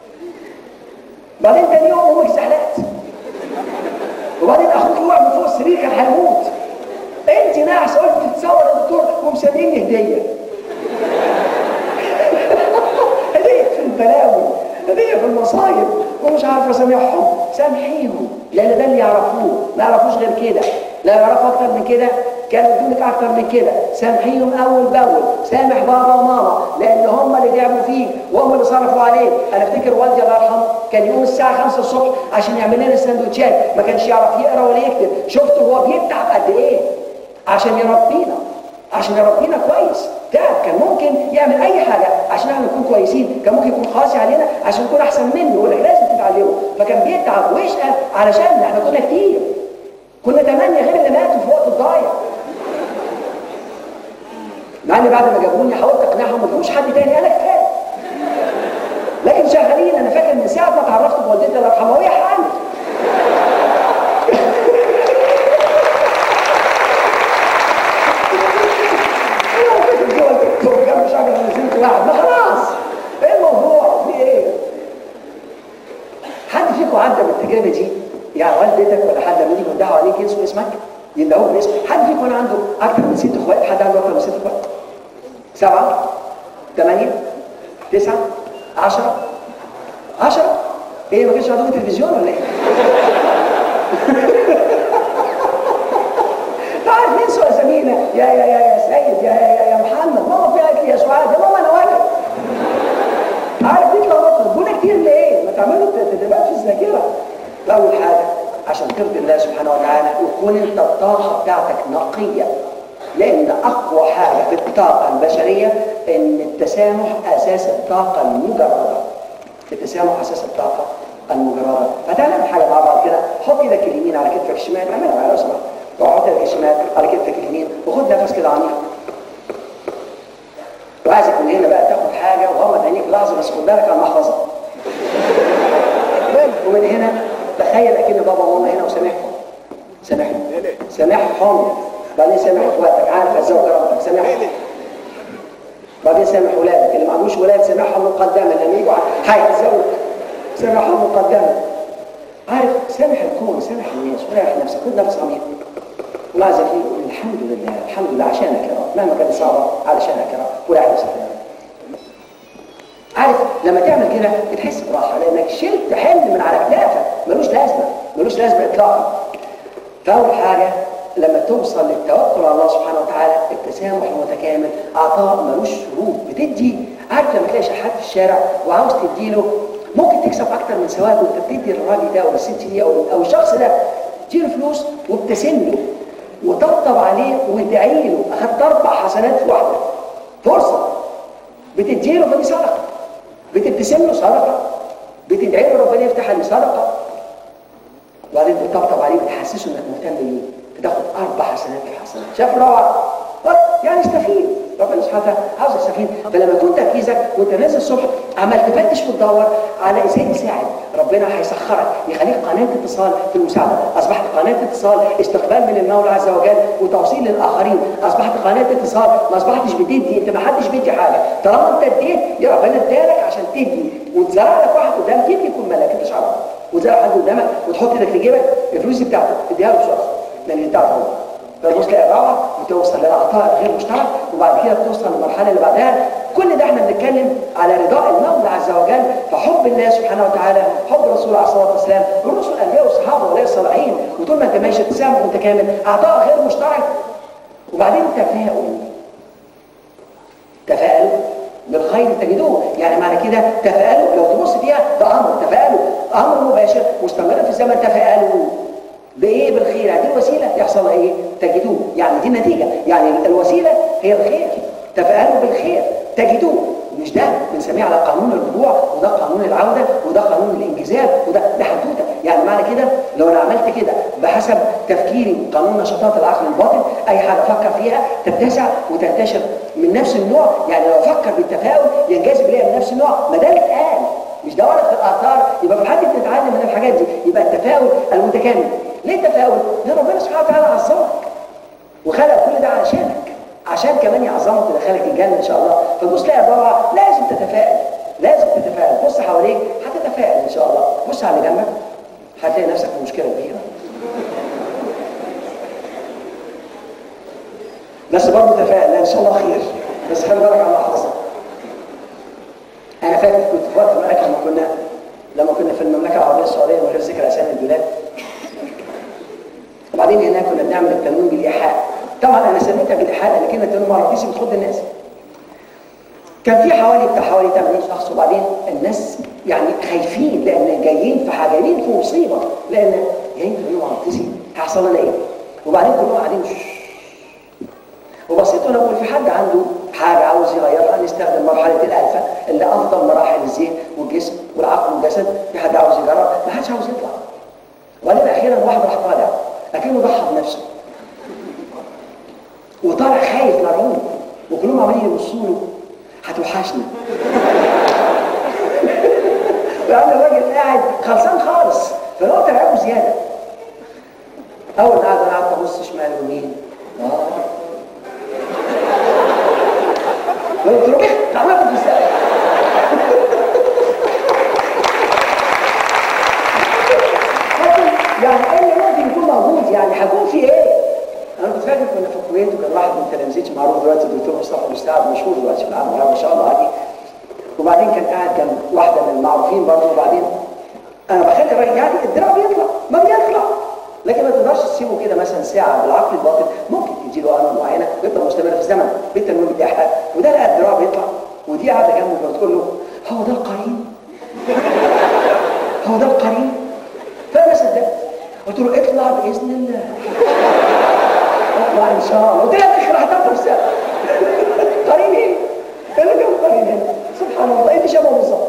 بعدين تاني يوم امك زعلت وبعدين اخوك وقع من فوق السرير كان هيموت انت نحس قلت تتصور يا دكتور ومسلمني هديه هديه في البلاوي هديه في المصايب ومش عارف اسامحهم سامحيهم لان ده اللي يعرفوه ما يعرفوش غير كده لا يعرفوا اكتر من كده كانوا يدونك اكتر من كده سامحيهم اول باول سامح بابا وماما لان هم اللي تعبوا فيك وهم اللي صرفوا عليك انا افتكر والدي الله يرحمه كان يقوم الساعه 5 الصبح عشان يعمل لنا السندوتشات ما كانش يعرف يقرا ولا يكتب شفت هو بيتعب قد ايه عشان يربينا عشان يربينا كويس تعب كان ممكن يعمل اي حاجه عشان احنا نكون كويسين كان ممكن يكون قاسي علينا عشان نكون احسن منه يقول لك لازم تتعلمه فكان بيتعب ويشقى علشان احنا كنا كتير كنا ثمانيه غير اللي ماتوا في وقت الضايع مع ان بعد ما جابوني حاولت اقنعهم ما تجيبوش حد تاني انا كفايه لكن شغالين انا فاكر من ساعه ما اتعرفت بوالدتي الله يرحمها وهي حامل جنب شجره نزلت واحد ما خلاص ايه الموضوع في ايه حد فيكم عدى بالتجربه دي يعني والدتك ولا حد لما يجي يدعوا عليك ينسوا اسمك يندهوك باسم حد فيكم انا عنده اكثر من ست اخوات حد عنده اكثر من ست اخوات سبعه ثمانيه تسعه عشره عشره ايه ما كانش عندكم تلفزيون ولا ايه؟ تعرف مين سوى اسامينا يا يا يا يا سيد يا يا يا, يا محمد ماما في اكل يا سعاد يا ماما انا ولد عارف دي لو بقول كتير ليه؟ ما تعملوا تدريبات في الذاكره اول حاجه عشان ترضي الله سبحانه وتعالى وتكون انت الطاقه بتاعتك نقيه لان اقوى حاجه في الطاقه البشريه ان التسامح اساس الطاقه المجرده التسامح اساس الطاقه المجرده فتعمل حاجه مع بعض كده حط ايدك اليمين على كتفك الشمال اعملها معايا لو سمحت وحط ايدك الشمال على كتفك اليمين وخد نفس كده عميق وعايزك من هنا بقى تاخد حاجه وغمض عينيك لحظه بس خد بالك على المحفظه ومن هنا تخيل اكن بابا وماما هنا وسامحهم سامحهم سامحهم بعدين سامح اخواتك عارف ازاي كرامتك سامحهم بعدين سامح ولادك اللي ما عندوش ولاد سامحهم مقدما لما يجوا هيتزوج سامحهم مقدما عارف سامح الكون سامح الناس وريح نفسك خد نفس عميق ومع ذلك يقول الحمد لله الحمد لله عشانك يا رب مهما كانت صعبه علشانك يا رب وريح نفسك يا رب عارف لما تعمل كده بتحس براحه لانك شلت حمل من على كتافك ملوش لازمه ملوش لازمه اطلاقا فاول حاجه لما توصل للتوكل على الله سبحانه وتعالى التسامح المتكامل عطاء ملوش شروط بتدي عارف لما تلاقي شحات في الشارع وعاوز تديله ممكن تكسب اكتر من ثواب وانت بتدي للراجل ده او الست دي او او الشخص ده تديله فلوس وابتسم له وطبطب عليه وادعي له اخدت اربع حسنات في واحده فرصه بتديله فدي صدقه بتبتسم له صدقه بتدعي له ربنا يفتح عليه صدقه وبعدين بتطبطب عليه بتحسسه انك مهتم بيه بتاخد اربع حسنات في حسنات شاف روعه يعني استفيد ربنا سبحانه وتعالى عاوز استفيد فلما يكون تركيزك وانت نازل الصبح عمال تفتش وتدور على ازاي تساعد ربنا هيسخرك يخليك قناه اتصال في المساعده اصبحت قناه اتصال استقبال من المولى عز وجل وتوصيل للاخرين اصبحت قناه اتصال ما اصبحتش بتدي انت ما حدش بيدي حاجه طالما انت اديت يا ربنا ادالك عشان تدي وتزرع لك واحد قدامك يمكن يكون ملاك انت مش عارف وتزرع حد قدامك وتحط ايدك في جيبك الفلوس دي بتاعتك اديها له بسرعه لان بتاعته هو فالفلوس تلاقي الروعه وتوصل للعطاء غير مشترك وبعد كده بتوصل للمرحله اللي بعدها كل ده احنا بنتكلم على رضاء المولى عز وجل فحب الله سبحانه وتعالى حب الرسول عليه الصلاه والسلام الرسل الانبياء والصحابه واولياء الصالحين وطول ما انت ماشي تسامح متكامل عطاء غير مشترك وبعدين تفاؤل تفاءلوا بالخير تجدوه يعني معنى كده تفاءلوا لو تبص فيها ده امر تفاءلوا امر مباشر مستمر في الزمن تفاءلوا بايه بالخير هذه الوسيله يحصل ايه تجدوه يعني دي النتيجه يعني الوسيله هي الخير تفاءلوا بالخير تجدوه مش ده بنسميه على قانون الرجوع وده قانون العوده وده قانون الانجذاب وده ده حدوته يعني معنى كده لو انا عملت كده بحسب تفكيري قانون نشاطات العقل الباطن اي حاجه افكر فيها تتسع وتنتشر من نفس النوع يعني لو افكر بالتفاؤل ينجذب اليها من نفس النوع ما ده اللي اتقال مش دورت في الاثار يبقى في الحد بتتعلم من الحاجات دي يبقى التفاؤل المتكامل ليه التفاؤل؟ لان ربنا سبحانه وتعالى عظمك وخلق كل ده علشانك عشان كمان يعظمك ويدخلك الجنه ان شاء الله فتبص تلاقي الرابعه لازم تتفائل لازم تتفائل بص حواليك هتتفائل ان شاء الله بص على اللي جنبك هتلاقي نفسك في مشكله كبيره بس برضه تفائل لا ان شاء الله خير بس خلي بالك على اللحظه انا فاكر كنت في وقت معاك لما كنا لما كنا في المملكه العربيه السعوديه من غير ذكر اسامي البلاد وبعدين هناك كنا بنعمل التنويم بالايحاء طبعا انا سميتها بالايحاء لان كلمه التنويم مغناطيسي بتخض الناس كان في حوالي بتاع حوالي 80 شخص وبعدين الناس يعني خايفين لان جايين في حاجه جايين في مصيبه لان جايين في تنويم مغناطيسي هيحصل لنا ايه؟ وبعدين كلهم قاعدين وبصيت وانا بقول في حد عنده حاجه عاوز يغيرها نستخدم مرحله الالفا اللي افضل مراحل الذهن والجسم والعقل والجسد في حد عاوز يجرب ما حدش عاوز يطلع وبعدين اخيرا واحد راح طالع لكنه ضحى بنفسه وطالع خايف مرعوب وكلهم عمالين يبصوا له هتوحشنا يعني الراجل قاعد خلصان خالص فهو ترعبه زياده اول ما قعد انا قعدت ابص شمال ويمين اه قلت له ايه تعالى في السقف يعني اي ممكن يكون موجود يعني هيكون في ايه؟ انا كنت فاكر كنا في الكويت وكان واحد من تلامذتي معروف دلوقتي الدكتور مصطفى مستعد مشهور دلوقتي في العالم ما شاء الله عليه وبعدين كان قاعد جنب واحده من المعروفين برضه وبعدين انا بخلي الراجل يعني الدراع بيطلع ما بيطلع لكن ما تقدرش تسيبه كده مثلا ساعه بالعقل الباطن ممكن تديله امر معينه ويفضل مستمر في الزمن بالتنويم بالايحاء وده لقى الدراع بيطلع ودي قاعده جنبه بتقول له هو ده القرين هو ده القرين فانا صدقت قلت له اطلع باذن الله اطلع ان شاء الله قلت لها الاخر هتطلع في السقف قرين ايه؟ قال لي قرين ايه؟ سبحان الله ايه اللي شبهه بالظبط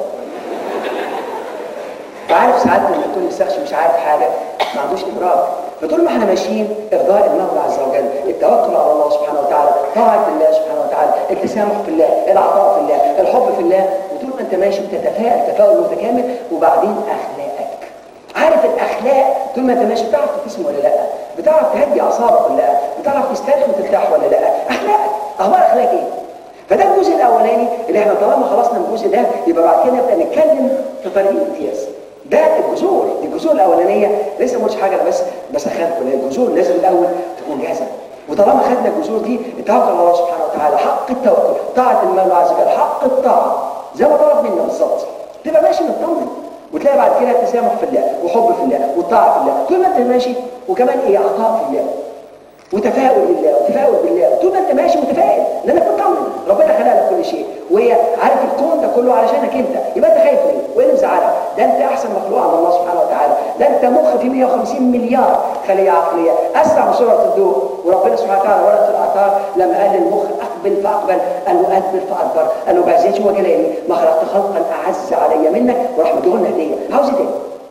فعارف ساعات لما تكون الشخص مش عارف حاجه ما عندوش ادراك فطول ما احنا ماشيين ارضاء المولى عز وجل التوكل على الله سبحانه وتعالى طاعه الله سبحانه وتعالى التسامح في الله العطاء في الله الحب في الله وطول ما انت ماشي بتتفائل تفاؤل متكامل وبعدين اخلاقك عارف الاخلاق طول ما انت ماشي بتعرف تبتسم ولا لا بتعرف تهدي اعصابك ولا لا بتعرف تسترخي وترتاح ولا لا اخلاقك اخبار اخلاق ايه فده الجزء الاولاني اللي احنا طالما خلصنا الجزء ده يبقى بعد كده نبدا نتكلم في طريق الامتياز ده الجذور دي الجذور الاولانيه لسه ما قلتش حاجه انا بس بسخنكم الجذور لازم الاول تكون جاهزه وطالما خدنا الجذور دي التوكل على الله سبحانه وتعالى حق التوكل طاعه المولى عز وجل حق الطاعه زي ما طلب منا بالظبط تبقى ماشي مطمن وتلاقي بعد كده تسامح في الله وحب في الله وطاعه في الله طول ما انت ماشي وكمان ايه عطاء في الله وتفاؤل لله وتفاؤل بالله طول ما انت ماشي متفائل لانك مطمن ربنا خلق لك كل شيء وهي عارف الكون ده كله علشانك انت يبقى انت خايف ليه؟ وايه اللي مزعلك؟ ده انت احسن مخلوق عند الله سبحانه وتعالى ده انت مخ في 150 مليار خليه عقليه اسرع بسرعه الضوء وربنا سبحانه وتعالى ورقه الاعتار لما قال للمخ اقبل فاقبل قال له ادبر فادبر قال له بعزتي وجلالي ما خلقت خلقا اعز علي منك وراح مديهولنا هديه عاوز ايه تاني؟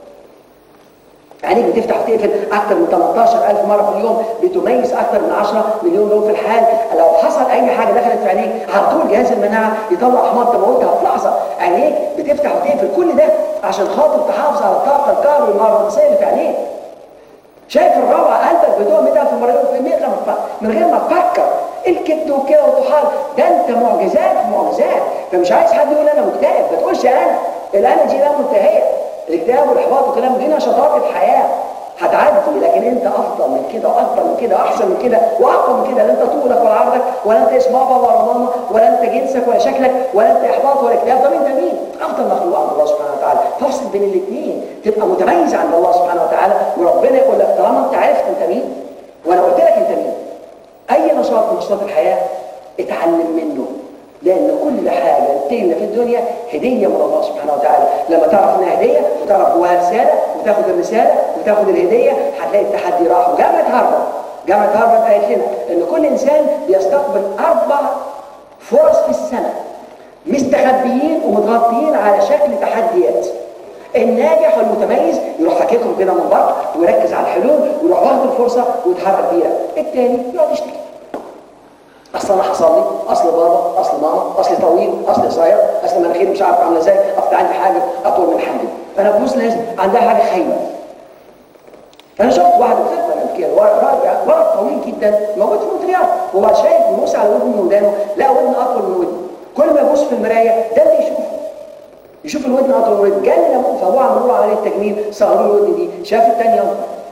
عينيك بتفتح وتقفل اكثر من 18000 مره في اليوم بتميز اكثر من 10 مليون لون في الحال لو حصل اي حاجه دخلت في عينيك على طول جهاز المناعه يطلع احماض تموتها في لحظه عينيك بتفتح وتقفل كل ده عشان خاطر تحافظ على الطاقه الكهرومغناطيسيه اللي في عينيك شايف الروعه قلبك بدون 100000 مره في المية من غير ما تفكر الكبد وكده وطحال ده انت معجزات معجزات فمش عايز حد يقول انا مكتئب ما تقولش انا الانا دي لا منتهيه الاكتئاب والاحباط والكلام دي نشاطات الحياه هتعدي لكن انت افضل من كده وافضل من كده واحسن من كده واقوى من كده لا انت طولك ولا عرضك ولا انت اسم بابا ولا ماما ولا انت جنسك ولا شكلك ولا انت احباط ولا اكتئاب طب انت مين؟ افضل مخلوق عند الله سبحانه وتعالى فافصل بين الاثنين تبقى متميز عند الله سبحانه وتعالى وربنا يقول لك طالما انت عرفت انت مين وانا قلت لك انت مين اي نشاط من نشاطات الحياه اتعلم منه لان كل حاجه بتجينا في الدنيا هديه من الله سبحانه وتعالى لما تعرف انها هديه وتعرف جواها رساله وتاخد الرساله وتاخد الهديه هتلاقي التحدي راح وجامعه هارفارد جامعه هارفارد قالت لنا ان كل انسان بيستقبل اربع فرص في السنه مستخبيين ومتغطيين على شكل تحديات الناجح والمتميز يروح حاكيكم كده من بره ويركز على الحلول ويروح واخد الفرصه ويتحرك بيها التاني يقعد يشتكي اصل انا حصل لي اصل بابا اصل ماما اصل طويل اصل قصير اصل مناخيري مش عارف عامله ازاي اصل عندي حاجه اطول من حاجه فانا ببص ناس عندها حاجه خايبه فانا شفت واحد مثلا كده ورق ورق طويل جدا موجود في مونتريال هو شايف بيبص على ودنه من ودانه لا ودنه اطول من ودنه كل ما يبص في المرايه ده اللي يشوفه يشوف الودن اطول من الودن جالي لابوه فابوه عملوا له عمليه تجميل صغروا له الودن دي شاف الثانيه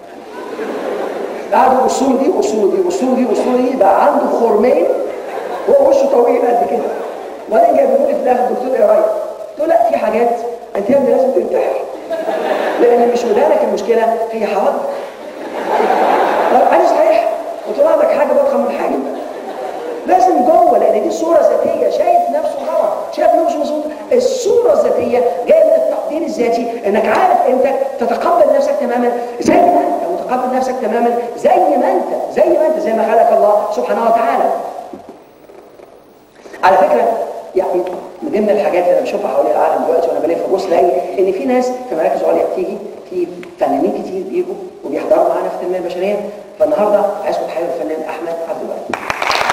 قعدوا يبصوا له دي يبصوا له دي يبصوا له دي يبصوا له دي بقى عنده خرمين هو وشه طويل قد كده وبعدين جاي بيقول لي في الاخر الدكتور ايه رايك؟ قلت له لا في حاجات انت يا ابني لازم تنتحر لان مش ودانك المشكله هي حواجبك طب انا صحيح قلت له عندك حاجه بضخم من حاجه لازم جوه لان دي صوره ذاتيه شايف نفسه غلط شايف نفسه مش مظبوط الصوره الذاتيه جايه من التقدير الذاتي انك عارف انت تتقبل نفسك تماما زي ما انت وتقبل نفسك تماما زي ما انت زي ما انت زي ما خلق الله سبحانه وتعالى على فكره يعني من ضمن الحاجات اللي انا بشوفها حوالين العالم دلوقتي وانا بلف ببص الاقي ان في ناس في مراكز عليا بتيجي في فنانين كتير بيجوا وبيحضروا معانا في التنميه البشريه فالنهارده عايز تحيي الفنان احمد عبد الوهاب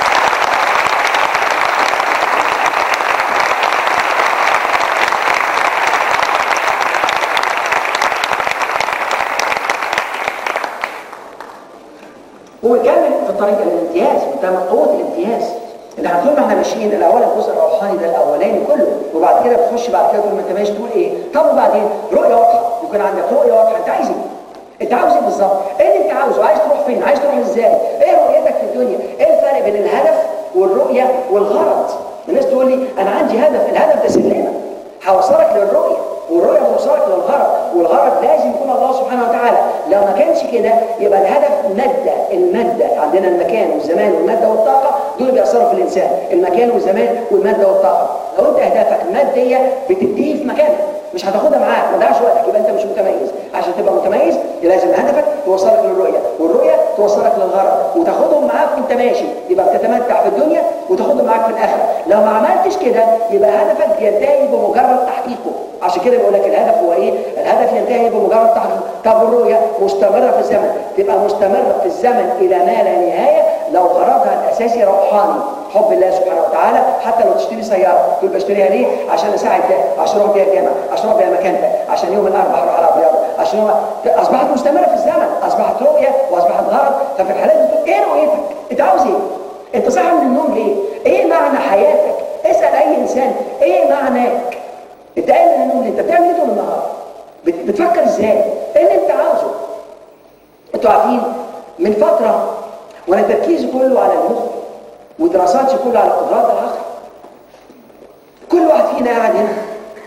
هو يكمل في طريق الامتياز قدام قوه الامتياز اللي طول ما احنا ماشيين الاول الجزء الروحاني ده الاولاني كله وبعد كده بتخش بعد كده طول ما انت ماشي تقول ايه طب وبعدين رؤيه واضحه يكون عندك رؤيه واضحه انت عايز ايه انت عاوز ايه بالظبط ايه اللي انت عاوزه عايز تروح فين عايز تروح ازاي ايه رؤيتك في الدنيا ايه الفرق بين الهدف والرؤيه والغرض الناس تقول لي انا عندي هدف الهدف ده سلمه هوصلك للرؤيه والرؤيه توصلك للغرض والغرض لازم يكون الله سبحانه وتعالى لو ما كانش كده يبقى الهدف ماده الماده عندنا المكان والزمان والماده والطاقه دول بيأثروا في الانسان المكان والزمان والماده والطاقه لو انت اهدافك ماديه بتديه في مكانك مش هتاخدها معاك ما تضيعش وقتك يبقى انت مش متميز عشان تبقى متميز لازم هدفك توصلك للرؤيه والرؤيه توصلك للغرض وتاخدهم معاك وانت ماشي يبقى بتتمتع في الدنيا وتاخدهم معاك في الاخره لو ما عملتش كده يبقى هدفك ينتهي بمجرد تحقيقه عشان كده بقول لك الهدف هو ايه الهدف ينتهي بمجرد تحقيقه طب الرؤيه مستمره في الزمن تبقى مستمره في الزمن الى ما لا نهايه لو غرضها الاساسي روحاني حب الله سبحانه وتعالى حتى لو تشتري سياره تقول بشتريها ليه عشان اساعد ده عشان اروح بيها الجامعه عشان اروح بيها المكان ده عشان يوم الاربعاء اروح العب رياضه عشان يوم اصبحت مستمره في الزمن اصبحت رؤيه واصبحت غرض ففي الحالات دي تقول ايه رؤيتك انت عاوز ايه انت صاحي من النوم ليه ايه معنى حياتك اسال اي انسان ايه معناك انت قايم من النوم ليه انت بتعمل ايه طول النهار بت- بتفكر ازاي ايه اللي انت عاوزه انتوا عارفين من فتره وانا تركيزي كله على المخ ودراساتي كلها على قدرات العقل كل واحد فينا قاعد هنا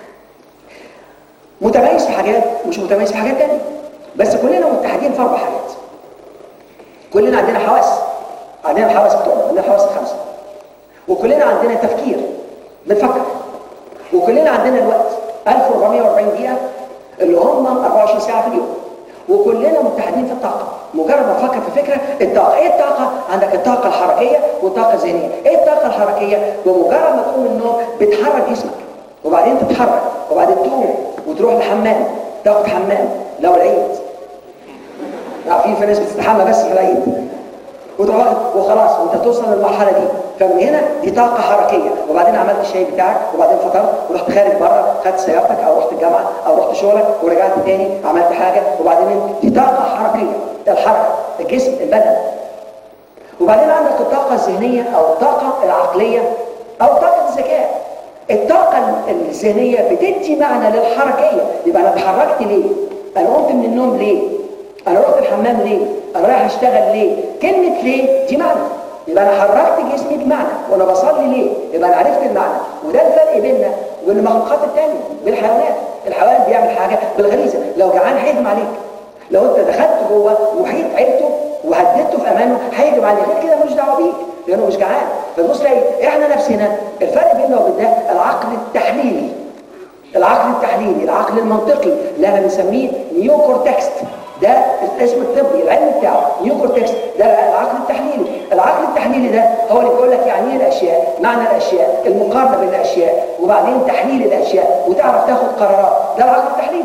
متميز في حاجات ومش متميز في حاجات تانية بس كلنا متحدين في اربع حاجات كلنا عندنا حواس عندنا الحواس بتوعنا عندنا الحواس الخمسه وكلنا عندنا تفكير بنفكر وكلنا عندنا الوقت 1440 دقيقه اللي هم 24 ساعه في اليوم وكلنا متحدين في الطاقه مجرد ما تفكر في فكره الطاقه ايه الطاقه عندك الطاقه الحركيه والطاقه الذهنيه ايه الطاقه الحركيه بمجرد ما تقوم من النوم بتحرك جسمك وبعدين تتحرك وبعدين تقوم وتروح الحمام تاخد حمام لو العيد عارفين في ناس بتستحمى بس في العيد وتروح وخلاص وانت توصل للمرحله دي فمن هنا دي طاقه حركيه وبعدين عملت الشاي بتاعك وبعدين فطرت ورحت خارج بره خدت سيارتك او رحت الجامعه او رحت شغلك ورجعت تاني عملت حاجه وبعدين دي طاقه حركيه الحركه الجسم البدن وبعدين عندك الطاقه الذهنيه او الطاقه العقليه او طاقه الذكاء الطاقه الذهنيه بتدي معنى للحركيه يبقى انا اتحركت ليه انا قمت من النوم ليه انا رحت الحمام ليه انا رايح اشتغل ليه كلمه ليه دي معنى يبقى انا حركت جسمي بمعنى وانا بصلي ليه يبقى انا عرفت المعنى وده الفرق بيننا وبين المخلوقات الثانيه بين الحيوانات الحيوان بيعمل حاجه بالغريزه لو جعان هيهجم عليك لو انت دخلت جوه وحيط عيلته وهددته في امانه هيهجم عليك غير كده ملوش دعوه بيك لانه مش جعان فتبص تلاقي احنا نفسنا الفرق بيننا وبين ده العقل التحليلي العقل التحليلي العقل المنطقي اللي احنا بنسميه نيو كورتكست ده الاسم الطبي العلم بتاعه نيو كورتكس ده العقل التحليلي العقل التحليلي ده هو اللي بيقول لك يعني ايه الاشياء معنى الاشياء المقارنه بين الاشياء وبعدين تحليل الاشياء وتعرف تاخد قرارات ده العقل التحليلي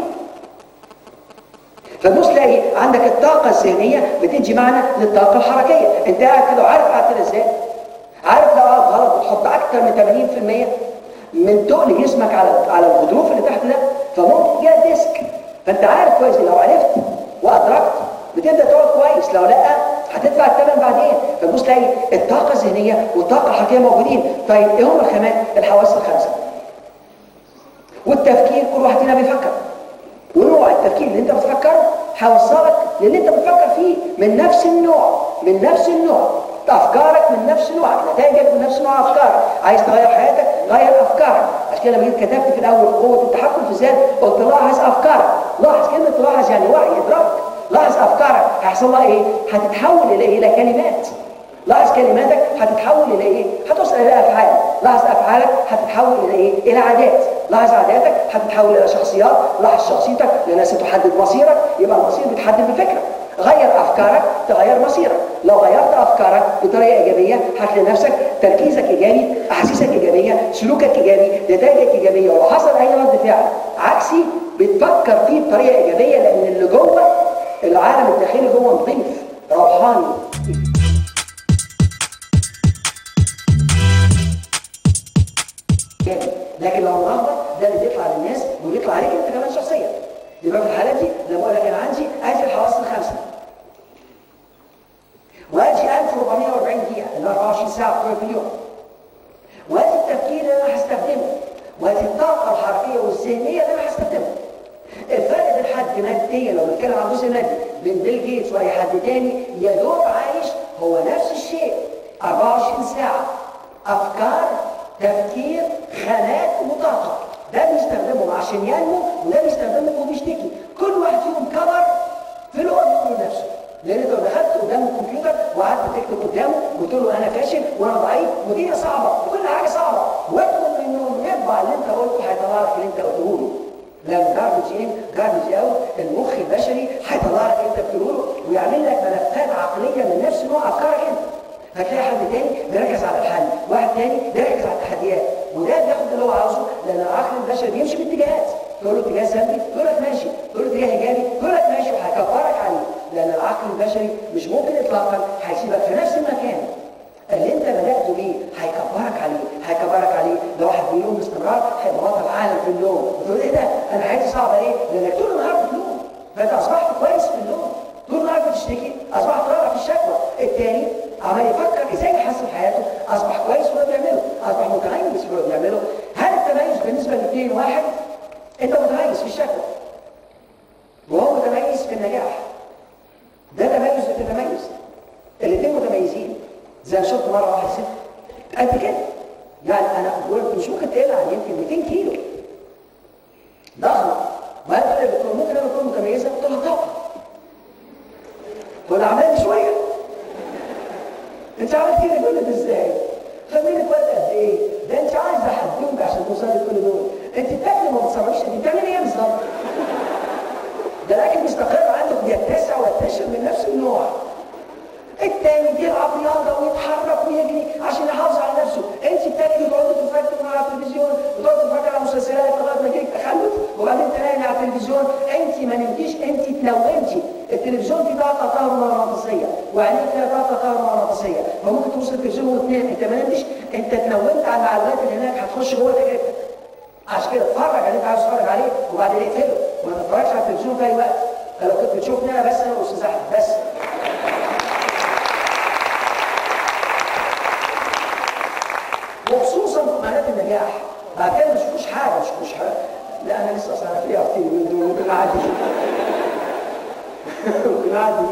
فتبص تلاقي عندك الطاقه الذهنيه بتدي معنى للطاقه الحركيه انت قاعد كده وعارف قاعد كده ازاي عارف لو قاعد غلط بتحط اكتر من 80% من تقل جسمك على على الغضروف اللي تحت ده فممكن يجيلك ديسك فانت عارف كويس لو عرفت وادركت بتبدا تقعد كويس لو لا هتدفع الثمن بعدين فتبص تلاقي الطاقه الذهنيه والطاقه الحقيقيه موجودين طيب ايه هم الخامات الحواس الخمسه والتفكير كل واحد فينا بيفكر ونوع التفكير اللي انت بتفكره هيوصلك للي انت بتفكر فيه من نفس النوع من نفس النوع افكارك من نفس نوعك نتائجك من نفس نوع افكارك عايز تغير حياتك غير افكارك عشان كده لما جيت كتبت في الاول قوه التحكم في الذات قلت لاحظ افكارك لاحظ كلمه تلاحظ يعني وعي ادراك لاحظ افكارك هيحصل لها ايه هتتحول الى الى كلمات لاحظ كلماتك هتتحول الى ايه هتوصل الى افعال لاحظ افعالك هتتحول الى ايه الى عادات لاحظ عاداتك هتتحول الى شخصيات لاحظ شخصيتك لناس تحدد مصيرك يبقى المصير بيتحدد بفكرك غير افكارك تغير مصيرك لو غيرت افكارك بطريقه ايجابيه هتلاقي نفسك تركيزك ايجابي احاسيسك ايجابيه سلوكك ايجابي نتائجك ايجابيه ولو حصل اي رد فعل عكسي بتفكر فيه بطريقه ايجابيه لان اللي جوه العالم الداخلي جوه نظيف روحاني لكن لو ملخبط ده اللي بيطلع للناس وبيطلع عليك انت كمان شخصيا يبقى في الحالات دي لما اقول لك انا عندي ادي الحواس الخمسه وادي 1440 دقيقه اللي 24 ساعه في اليوم وادي التفكير اللي انا هستخدمه وادي الطاقه الحركيه والذهنيه اللي انا هستخدمها الفرق بين حد ماديا لو بنتكلم عن جزء مادي بين بيل جيتس واي حد تاني يا دوب عايش هو نفس الشيء 24 ساعه افكار تفكير خانات وطاقه ده بيستخدمهم عشان ينمو وده بيستخدمهم وبيشتكي كل واحد فيهم كبر في الأوضة من نفسه لان انت لو دخلت قدام الكمبيوتر وقعدت تكتب قدامه قلت له انا فاشل وانا ضعيف ودي صعبه وكل حاجه صعبه واطلب منه يطبع اللي انت قلته هيطلع لك اللي انت قلته له لما جاربج ان جاربج اوت المخ البشري هيطلع لك اللي انت بتقوله له ويعمل لك ملفات عقليه من نفس نوع افكارك انت هتلاقي حد تاني بيركز على الحل واحد تاني بيركز على التحديات وده بياخد اللي هو عاوزه لان العقل البشري بيمشي باتجاهات تقول له اتجاه سلبي يقول لك ماشي تقول له اتجاه ايجابي يقول لك ماشي وهيكبرك عليه لان العقل البشري مش ممكن اطلاقا هيسيبك في نفس المكان اللي انت بدات بيه هيكبرك عليه هيكبرك عليه لو واحد بيلوم باستمرار هيبقى بطل عالم في اللوم وتقول ايه ده انا حياتي صعبه ليه؟ لانك طول النهار بتلوم فانت اصبحت كويس في اللوم طول النهار بتشتكي اصبحت رائع في الشكوى الثاني عمال يفكر ازاي يحسن حياته اصبح كويس وهو بيعمله اصبح متميز وهو بيعمله هل التميز بالنسبه لاثنين واحد انت متميز في الشكوى وهو متميز في النجاح ده تميز وتتميز الاثنين متميزين زي ما شفت مره واحد ست قد كده يعني انا قلت مش ممكن تقل عن يمكن 200 كيلو ضخمه وهل ممكن انا اكون متميزه قلت لها طبعا ولا عملت شويه انت عملت كده كل ده ازاي؟ خليني وقت قد ايه؟ ده انت عايز احدوك عشان توصلي كل دول انت بتاكلي ما بتصرفيش انت بتعملي ايه بالظبط؟ ده الاكل بيستقر عندك بيتسع وينتشر من نفس النوع التاني بيلعب رياضه ويتحرك ويجري عشان يحافظ على نفسه انت بتاكلي وتقعدي تتفرجي على التلفزيون وتقعدي تتفرجي على مسلسلات لغايه ما يجيلك تخلف وبعدين تنامي على التلفزيون انت ما نمتيش انت اتنومتي التلفزيون فيه طاقه كهرومغناطيسيه وعينيك فيها طاقه كهرومغناطيسيه فممكن توصل التلفزيون وتنام انت ما نمتش انت اتنومت على المعلومات اللي هناك هتخش جوه تجربتك عشان كده اتفرج على اللي انت عايز تتفرج عليه وبعدين اقفله وما تتفرجش على التلفزيون في اي وقت لو كنت بتشوفني انا بس انا واستاذ احمد بس وخصوصا معنات النجاح بعد كده ما تشوفوش حاجه ما تشوفوش حاجه لا انا لسه اصلا في ارتي من دول ممكن اعدي ممكن اعدي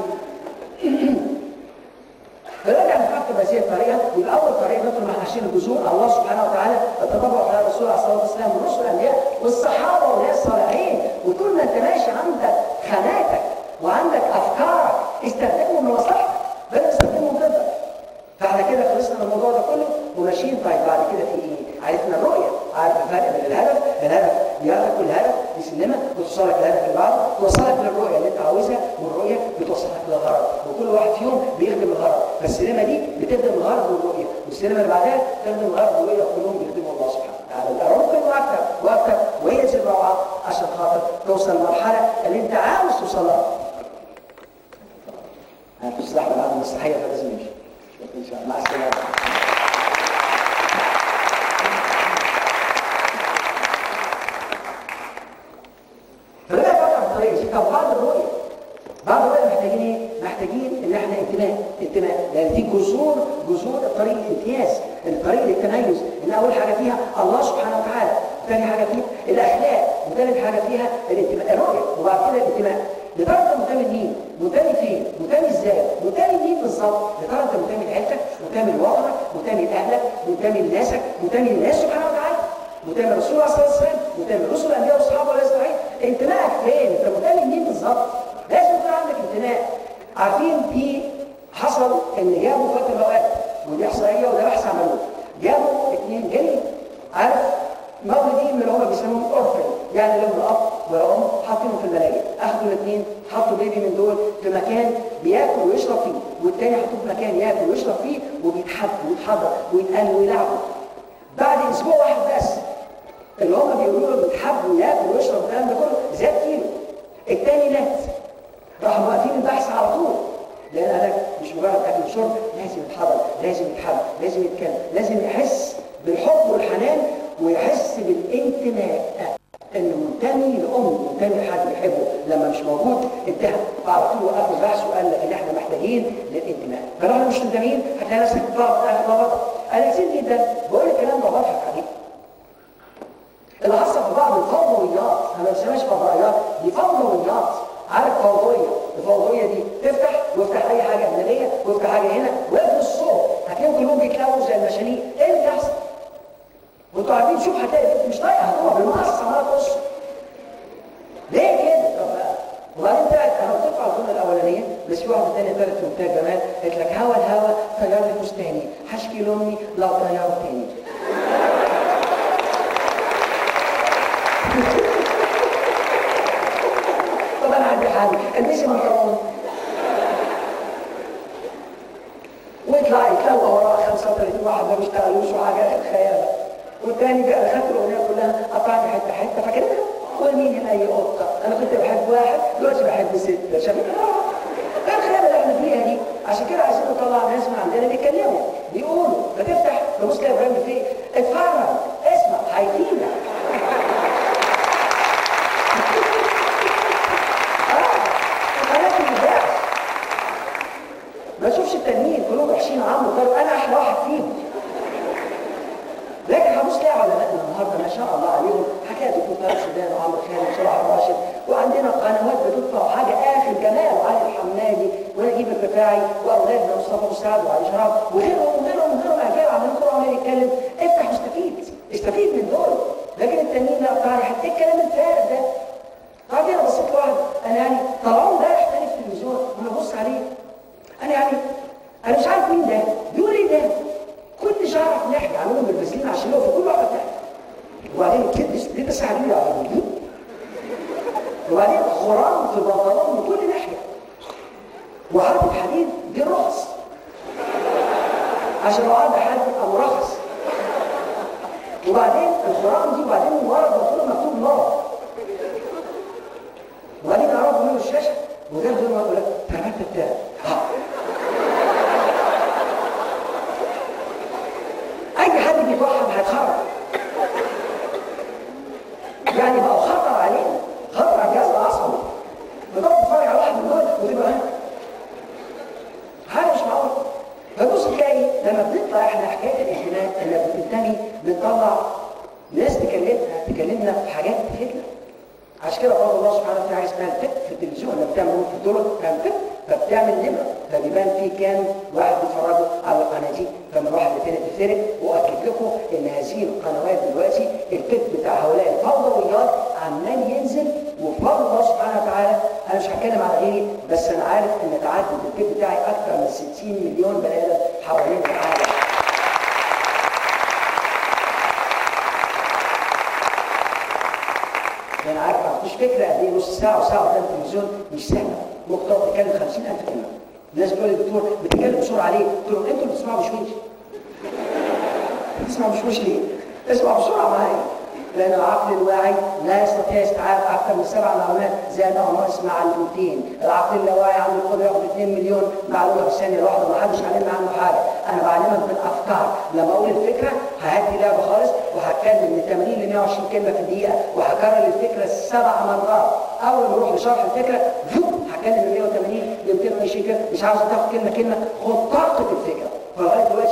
فنرجع نفكر بهذه الطريقه يبقى اول طريقه ندخل مع عشان الجذور الله سبحانه وتعالى التطبع على الرسول عليه الصلاه والسلام والرسل الانبياء والصحابه والناس الصالحين وطول ما انت ماشي عندك خاناتك وعندك افكارك استخدمهم لمصلحتك بل استخدمهم ضدك فاحنا كده خلصنا من الموضوع ده كله وماشيين طيب بعد كده في ايه؟ عرفنا الرؤيه عارف الفرق بين الهدف الهدف بياخدك الهدف بيسلمك وتوصلك للهدف اللي بعده توصلك للرؤيه اللي انت عاوزها والرؤيه بتوصلك للغرض وكل واحد فيهم بيخدم الغرض فالسينما دي بتخدم الغرض والرؤيه والسينما اللي بعدها تخدم الغرض والرؤيه كلهم بيخدموا الله سبحانه وتعالى يبقى ممكن واكتر واكتر وهي دي الروعه عشان خاطر توصل للمرحله اللي انت عاوز توصل لها هتصلح بعد المسرحيه فلازم يمشي مع السلامه جذور جذور طريق الامتياز الطريق للتميز ان اول حاجه فيها الله سبحانه وتعالى ثاني حاجه فيها الاخلاق وثالث حاجه فيها الانتماء الرؤيه وبعد كده الانتماء يا ترى انت منتمي لمين؟ منتمي فين؟ منتمي ازاي؟ منتمي لمين بالظبط؟ يا ترى انت منتمي لعيلتك؟ منتمي لوطنك؟ منتمي لاهلك؟ منتمي لناسك؟ منتمي لله سبحانه وتعالى؟ منتمي للرسول عليه الصلاه والسلام؟ منتمي للرسل الانبياء واصحابه عليه الصلاه والسلام؟ انتمائك فين؟ انت منتمي لمين بالظبط؟ لازم يكون عندك انتماء عارفين في حصل ان جابوا فتره الاوقات ودي احصائيه وده بحث عملوه جابوا اثنين جني عارف مولودين من اللي هم بيسموهم اورفن يعني لهم اب وام حاطينهم في الملاجئ اخدوا الاثنين حطوا بيبي من دول في مكان بياكل ويشرب فيه والتاني حطوه في مكان ياكل ويشرب فيه وبيتحب ويتحضر ويتقل ويلعبوا بعد اسبوع واحد بس اللي هم بيقولوا له بيتحب وياكل ويشرب الكلام ده كله زاد كيلو التاني مات راحوا واقفين البحث على طول لان انا مش مجرد اكل وشرب لازم يتحضر لازم يتحب لازم يتكلم لازم يحس بالحب والحنان ويحس بالانتماء انه منتمي لام منتمي لحد بيحبه لما مش موجود انتهى على طول وقفوا البحث وقال لك ان احنا محتاجين للانتماء فلو احنا مش منتميين هتلاقي نفسك بتطلع اهل انا كتير جدا بقول الكلام ده بضحك عليه اللي حصل في بعض الفوضويات انا ما بسميهاش فضائيات دي فوضويات عارف فوضويه الفوضويه دي تفتح وافتح اي حاجه اجنبيه وافتح حاجه هنا واقفل الصوت هتلاقيهم كلهم بيتلاقوا زي المشانيق ايه اللي بيحصل؟ وانتوا عارفين شوف هتلاقي بنت مش طايقه هتقع بالمقص عماله تقص ليه كده؟ طب وبعدين طلعت انا بتطلع الجمله الاولانيه بس في واحده ثانيه طلعت في منتهى الجمال قالت لك هوا الهوا طيار لي فستاني هشكي لامي لو طياره تاني طب انا عندي حل البسي البنطلون ويطلع يتلوى وراه 35 واحد ما بيشتغلوش وحاجه خيال والتاني بقى خدت الاغنيه كلها قطعني حته حته فاكرها ومين هنا اي قطه انا كنت بحب واحد دلوقتي بحب سته شايف ايه الخيال اللي احنا فيها دي عشان كده عايزين نطلع ناس من عندنا بيتكلموا بيقولوا فتفتح تبص كده ابراهيم فيه اتفرج اسمع هيفيدك ما تشوفش التانيين كلهم وحشين عمرو طيب انا احلى واحد فيهم لكن هبص ليه علماءنا النهارده ما شاء الله عليهم حكايه دكتور طارق سودان وعمرو خالد وصلاح الراشد وعندنا قنوات بتطلع حاجه اخر جمال وعلي الحمادي ونجيب الرفاعي واولادنا مصطفى مساعد وعلي شراب وغيرهم وغيرهم وغيرهم اجيال عمالين كل عمال يتكلم افتح واستفيد استفيد من دول لكن التانيين لا بتاع ايه الكلام الفارغ ده بعدين انا بصيت لواحد انا يعني طلعوه امبارح تاني في التلفزيون وانا ببص عليه انا يعني انا مش عارف مين ده بيقول ايه ده كنت مش عارف نحكي عاملهم بالبسلين عشان يقفوا كل واحده بتاعتي وبعدين الكبس دي تسعة ليه على وبعدين خرام في بنطلون من كل ناحيه وحرب الحديد دي رخص عشان لو عدى حد يبقى مرخص وبعدين الخرام دي وبعدين من ورا البنطلون مكتوب نار وبعدين يعرفوا منه الشاشه وغير زي ما اقول لك تربت بتاعي اي حد بيتوحد هيتخرج يعني بقى خطر علينا خطر على الجهاز العصبي بتقعد تتفرج على واحد من دول وتبقى هنا حاجه مش معقوله فتبص تلاقي لما بنطلع احنا حكايه الانتماء لما بننتمي بنطلع ناس تكلمنا تكلمنا في حاجات تفيدنا عشان كده برضه الله سبحانه وتعالى اسمها الفت في التلفزيون لما بتعمل في الطرق بتعمل فت فبتعمل نمره فبيبان فيه كام واحد بيتفرجوا على القناه دي فمن واحد لتاني تفترق واكد لكم ان هذه القنوات دلوقتي الفت بتاع هؤلاء الفوضويات عمال ينزل وبفضل الله سبحانه وتعالى انا مش هتكلم على غيري بس انا عارف ان تعدد الفت بتاعي اكثر من 60 مليون بني ادم حوالين العالم انا عارف ما عنديش فكره قد ايه نص ساعه وساعه قدام التلفزيون مش سهله ممكن تقعد تتكلم 50000 كلمه الناس بتقول لي دكتور بتتكلم بسرعه ليه؟ قلت لهم انتوا اللي بتسمعوا بشويش بتسمعوا بشويش ليه؟ اسمعوا بسرعه معايا لان العقل الواعي لا يستطيع استيعاب اكثر من سبع معلومات زائد او ناقص معلومتين، العقل اللاواعي عنده القدره ياخد 2 مليون معلومه في الثانيه الواحده ما حدش علمنا عنه حاجه، انا بعلمك بالافكار، لما اقول الفكره ههدي لعبه خالص وهتكلم من 80 ل 120 كلمه في الدقيقه وهكرر الفكره سبع مرات، اول ما اروح لشرح الفكره فوق هتكلم من 180 ل 220 كلمه مش عاوز تاخد كلمه كلمه خد طاقه الفكره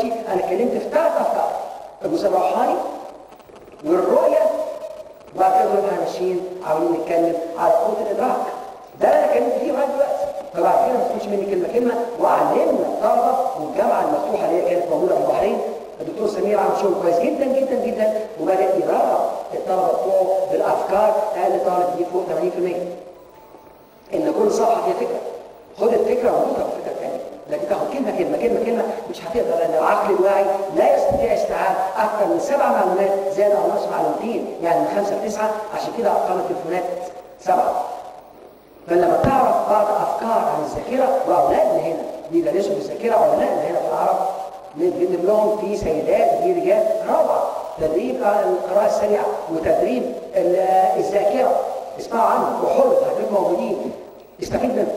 دلوقتي انا اتكلمت في ثلاث افكار الجزء الروحاني والرؤيه وبعد كده نبقى ماشيين عاوزين نتكلم على قوه الادراك ده اللي انا اتكلمت فيه لغايه دلوقتي فبعد كده ما تاخدش مني كلمه كلمه وعلمنا الطلبه والجامعه المفتوحه اللي هي كانت موجوده في البحرين الدكتور سمير عمل شغل كويس جدا جدا جدا وبدا يدرب الطلبه بتوعه بالافكار اقل طالب يجيب فوق 80% ان كل صفحه فيها فكره خد الفكره واربطها بفكره ثانيه لكن تاخد كلمه كلمه كلمه كلمه مش هتقدر لان العقل الواعي لا يستطيع استيعاب اكثر من سبع معلومات زائد او ناقص معلومتين يعني من خمسه لتسعه عشان كده ارقام التليفونات سبعه فلما تعرف بعض افكار عن الذاكره واولادنا هنا بيدرسوا في الذاكره علمائنا هنا في العرب بنجيب لهم في سيدات وفي رجال روعه تدريب القراءه السريعه وتدريب الذاكره اسمعوا عنه وحر هتبقوا موجودين استفيد منه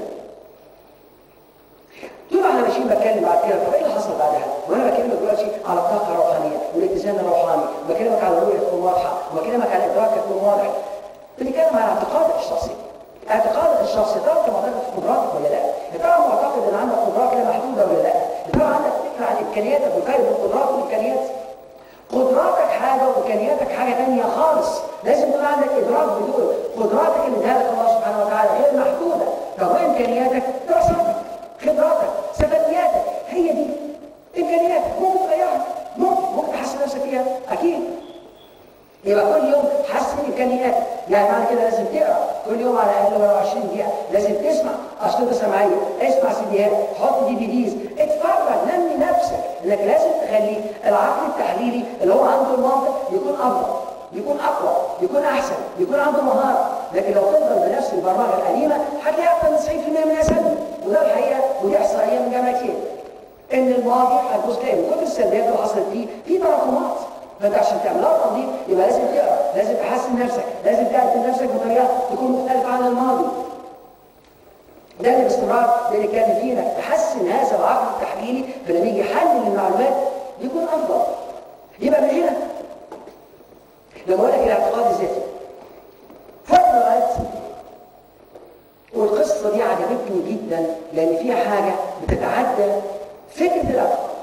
طول ما احنا ماشيين بتكلم بعد كده طب ايه اللي حصل بعدها؟ وانا بكلمك دلوقتي على الطاقه الروحانيه والاتزان الروحاني وبكلمك على الرؤيه تكون واضحه وبكلمك على الادراك تكون واضح بنتكلم على اعتقادك الشخصي اعتقادك الشخصي ترى انت معتقد في قدراتك ولا لا؟ يا ترى معتقد ان عندك قدرات كده محدوده ولا لا؟ يا ترى عندك فكره عن امكانياتك وفرق بين القدرات والامكانيات؟ قدراتك حاجه وامكانياتك حاجه ثانيه خالص لازم يكون عندك ادراك بدون قدراتك اللي اداها لك الله سبحانه وتعالى غير محدوده طب امكانياتك دراستك خبراتك سفرياتك هي دي امكانياتك ممكن تغيرها ممكن ممكن تحسن نفسك فيها اكيد يبقى كل يوم حسن امكانياتك يعني معنى كده لازم تقرا كل يوم على الاقل ولو 20 دقيقه لازم تسمع اشرطه سمعيه اسمع سيديات حط دي في ديز اتفرج نمي نفسك انك لازم تخلي العقل التحليلي اللي هو عنده المنطق يكون افضل يكون اقوى يكون احسن يكون عنده مهاره لكن لو تفضل بنفس البرمجه القديمه هتلاقي اكثر من 90% من سلبي وده الحقيقه ودي احصائيه من جامعتين ان الماضي هتبص تلاقي من كل السلبيات اللي حصلت فيه في تراكمات فانت عشان تعملها تنظيف يبقى لازم تقرا لازم تحسن نفسك لازم تعرف نفسك بطريقه تكون مختلفه عن الماضي ده اللي باستمرار بنتكلم فيه انك تحسن هذا العقل التحليلي فلما يجي يحلل المعلومات يكون افضل يبقى من هنا لما اقول لك الاعتقاد الذاتي فضلت والقصه دي عجبتني جدا لان فيها حاجه بتتعدى فكره الاعتقاد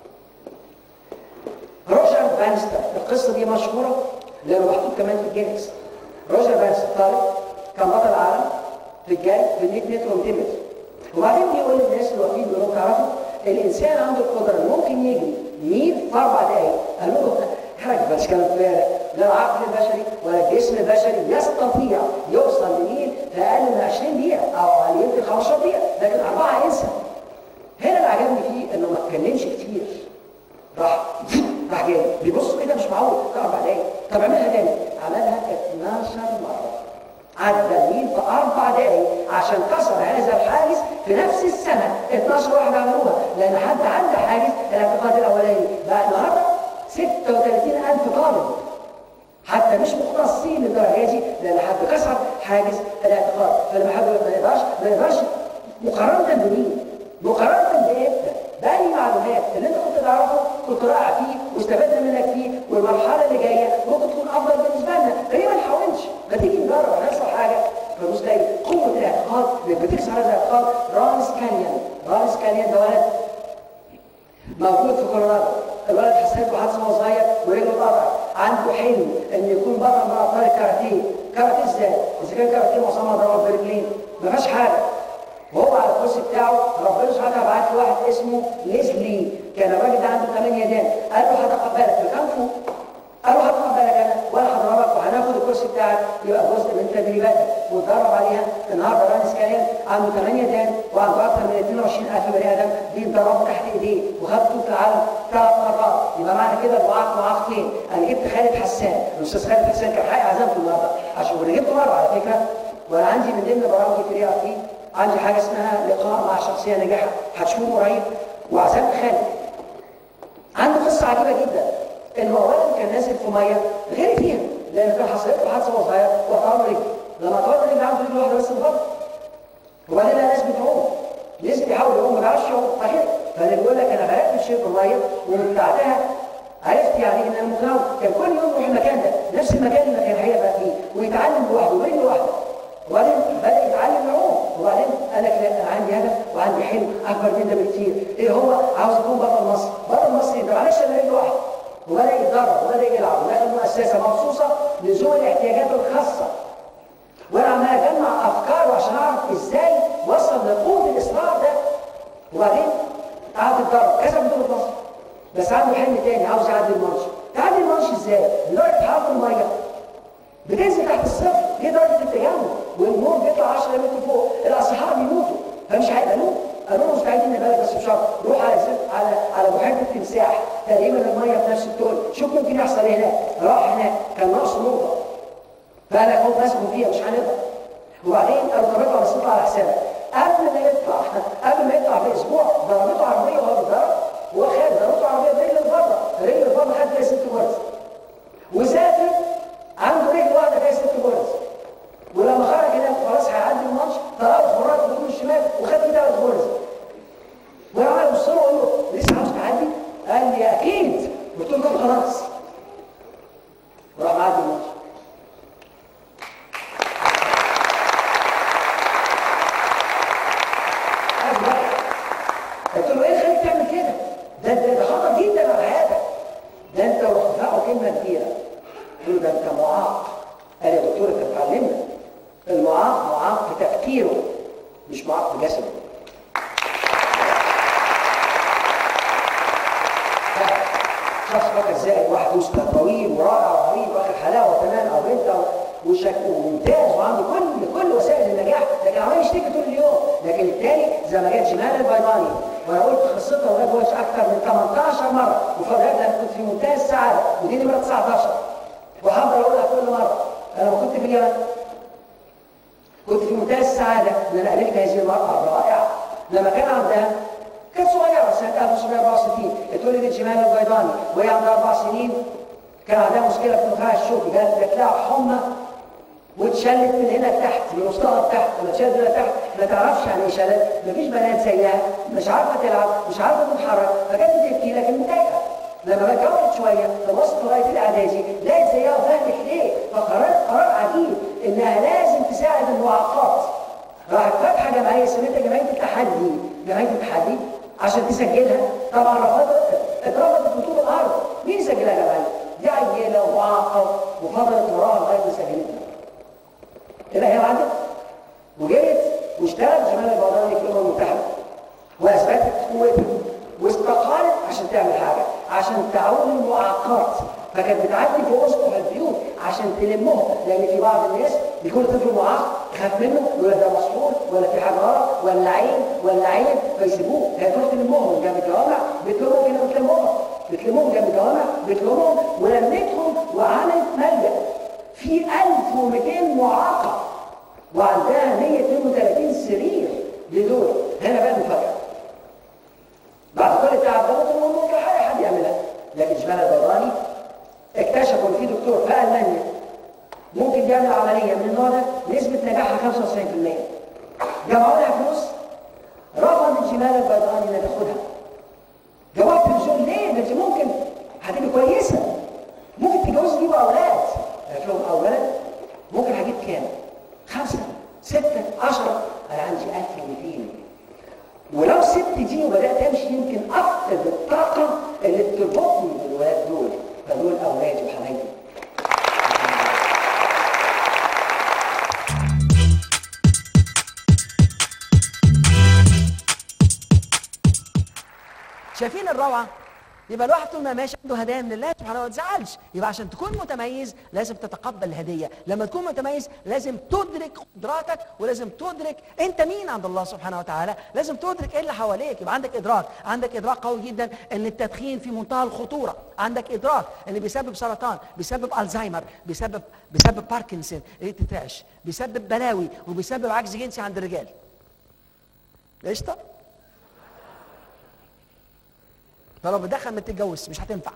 روجر بانستر القصه دي مشهوره لانه محطوط كمان في الجينكس روجر بانستر طالب كان بطل العالم في الجري في ال 100 متر و 200 متر وبعدين بيقول للناس اللي واقفين بيقولوا تعرفوا الانسان عنده القدره اللي ممكن يجري ميل في اربع دقائق قال لهم حاجه بس كلام فارغ لا العقل البشري ولا الجسم البشري يستطيع يوصل لميل في اقل من 20 دقيقه او يمكن 15 دقيقه لكن اربعه ينسى هنا اللي عجبني فيه انه ما اتكلمش كتير راح راح جاي بيبص كده مش معقول ده اربع دقايق طب اعملها تاني عملها 12 مره عدى الميل في اربع دقايق عشان كسر هذا الحاجز في نفس السنه 12 واحد عملوها لان حد عنده حاجز الاعتقاد الاولاني بقى النهارده 36000 طالب حتى مش مختصين للدرجه دي لان حد كسر حاجز الاعتقاد فلما حد ما يقدرش ما يقدرش مقارنه بمين؟ مقارنه بامتى؟ بأي معلومات اللي انت كنت تعرفه كنت رائع فيه واستفدنا منك فيه والمرحله اللي جايه ممكن تكون افضل بالنسبه لنا فليه ما نحاولش؟ ما تيجي نجرب هنحصل حاجه فبص تلاقي قوه الاعتقاد اللي بتكسر هذا الاعتقاد رامز كانيان رامز كانيان ده ولد موجود في كولورادو الولد حسيت بحادثه وهو صغير ورجله اتقطع عنده حلم ان يكون بطل من ابطال الكاراتيه كاراتيه ازاي؟ اذا كان كاراتيه مصمم ضرب برجلين ما فيهاش حاجه وهو على الكرسي بتاعه ربنا سبحانه وتعالى بعت له واحد اسمه ليزلي كان الراجل ده عنده ثمان يدين قال له هتقبلك في الكونفو قال له هتقبلك انا وانا هضربك وهناخد الكرسي بتاعك يبقى جزء من تدريباتك واتدرب عليها النهارده رانس كريم عنده ثمان يدين وعنده اكثر من 22000 بني ادم بيتدربوا تحت ايديه وخد بطوله العالم ثلاث مرات يبقى معنى كده المعاق معاقتين انا جبت خالد حسان الاستاذ خالد حسان كان حقيقي عزمته النهارده عشان انا جبته مره على فكره وانا عندي من ضمن برامج الفريق فيه عندي حاجه اسمها لقاء مع شخصيه ناجحه هتشوفه قريب وعزمت خالد عنده قصه عجيبه جدا ان هو ولد كان نازل في ميه غير فيها لان كان حصلت له حادثه وهو صغير وطار رجله لما طار رجله عنده رجل واحده بس بالظبط وبعدين لقى ناس بتعوم ناس بيحاول يعوم ما بيعرفش يعوم اخر فانا بيقول لك انا غرقت في شرب الميه ومن بعدها عرفت يعني ان انا متناول كان كل يوم يروح المكان ده نفس المكان اللي كان هيبقى فيه ويتعلم لوحده ورجله لوحده وبعدين بدا يتعلم العوم وبعدين قال لك لا انا عندي هدف وعندي حلم اكبر من ده بكتير ايه هو عاوز اكون بطل مصر بطل مصر وبدا يتدرب وبدا يلعب ودخل مؤسسه مخصوصه لذوي الاحتياجات الخاصه وانا عمال اجمع افكار عشان اعرف ازاي وصل لقوه الاصرار ده وبعدين قعد يتدرب كسب بطوله مصر بس عنده حلم تاني عاوز يعدي الماتش تعدي الماتش ازاي؟ درجه حراره الميه بتنزل تحت الصفر دي درجه التجمد والنور بيطلع 10 متر فوق الاصحاب بيموتوا فمش هيقبلوه قالوا له مستعدين نبالغ بس بشرط روح على سف... على على بحيره التمساح تقريبا الميه في نفس التون شوف ممكن يحصل ايه هناك راح هناك كان ناقص نقطه فقال لك هو ماسكه فيها مش هنقدر وبعدين قالوا طب اطلع بس اطلع على حسابك قبل ما يطلع قبل ما يطلع باسبوع ضربته عربيه وهو بيتضرب هو خارج ضربته عربيه برجل بره رجل بره خد فيها ست جرس وسافر عنده رجل واحده فيها ست جرس ولما خرج هناك خلاص هيعدي الماتش طلع له خراج في الشمال وخد فيه ثلاث غرز وانا عمال ابص له واقول له لسه عاوز تعدي؟ قال لي اكيد قلت له طب خلاص وراح معدي الماتش قال لي قلت له ايه اللي خليك تعمل كده؟ ده ده ده خطر جدا على حياتك ده انت رحت فاقه كلمه كبيره قلت له ده انت معاق قال يا دكتور انت بتعلمنا المعاق معاق في تفكيره مش معاق في جسده شخص فاكر ازاي واحد وسط طويل ورائع وعريض واخد حلاوه تمام او بنت او وشكله ممتاز وعنده كل كل وسائل النجاح لكن عمال يشتكي طول اليوم لكن التاني زي ما جت جمال البيضاني وانا قلت قصتها لغايه دلوقتي اكثر من 18 مره وفرجت انا كنت في منتهى السعاده ودي نمره 19 وهفضل اقولها كل مره انا لما كنت في اليمن كنت في منتهى السعاده ان انا قابلت هذه المراه الرائعه لما كان عندها كانت صغيره سنه 1964 اتولدت جمال البيضاني وهي عندها اربع سنين كان عندها مشكله في نخاع الشوكي جات جات لها حمى واتشلت من هنا لتحت من وسطها لتحت لما اتشلت من هنا لتحت ما تعرفش يعني ايه شلت مفيش بنات زيها مش عارفه تلعب مش عارفه تتحرك فكانت بتبكي لكن متضايقه لما كبرت شويه فبصت لغايه الاعدادي لقيت زيها وفهمت ليه فقررت قرار عجيب انها لازم تساعد المعاقات راحت فاتحه جمعيه سميتها جمعيه التحدي جمعيه التحدي عشان تسجلها طبعا رفضت اترفضت بطول الارض مين سجلها جمعيه؟ دي عيله ومعاقه وفضلت وراها لغايه ما سجلتها كده هي عدت وجرت واشتغلت جمال البرلماني في الامم المتحده واثبتت قوتها واستقالت عشان تعمل حاجه عشان تعاون المعاقات فكانت بتعدي في اسقف البيوت عشان تلمهم لان في بعض الناس بيكون طفل معاق خاف منه ولا ده مسحور ولا في حاجه غلط ولا عين ولا عين فيسيبوه هي تروح تلمهم جنب الجوامع بتلمهم كده بتلمهم بتلمهم جنب الجوامع بتلمهم ولمتهم وعملت ملجأ في 1200 معاقه وعندها 132 سرير لدول هنا بقى المفاجاه بعد كل التعب ده ممكن ممكن حاجه حد يعملها لكن جمال البيضاني اكتشفوا ان في دكتور في المانيا ممكن يعمل عمليه من النوع ده نسبه نجاحها 95% جمعوا لها فلوس رفضت جمال البيضاني انها تاخدها جواب التلفزيون ليه؟ ده انت ممكن هتبقي كويسه ممكن تتجوزي تجيبوا اولاد قالت لهم اولاد ممكن هجيب كام؟ خمسه سته عشره انا عندي 1200 ولو سبت دي وبدات امشي يمكن افقد الطاقه اللي بتربطني بالولاد دول فدول اولادي وحبايبي شايفين الروعه يبقى الواحد طول ما ماشي عنده هدايا من الله سبحانه وتعالى ما تزعلش يبقى عشان تكون متميز لازم تتقبل الهديه لما تكون متميز لازم تدرك قدراتك ولازم تدرك انت مين عند الله سبحانه وتعالى لازم تدرك ايه اللي حواليك يبقى عندك ادراك عندك ادراك قوي جدا ان التدخين في منتهى الخطوره عندك ادراك ان بيسبب سرطان بيسبب الزهايمر بيسبب بيسبب باركنسون اللي تتعش بيسبب بلاوي وبيسبب عجز جنسي عند الرجال قشطه فلو بتدخن ما تتجوز مش هتنفع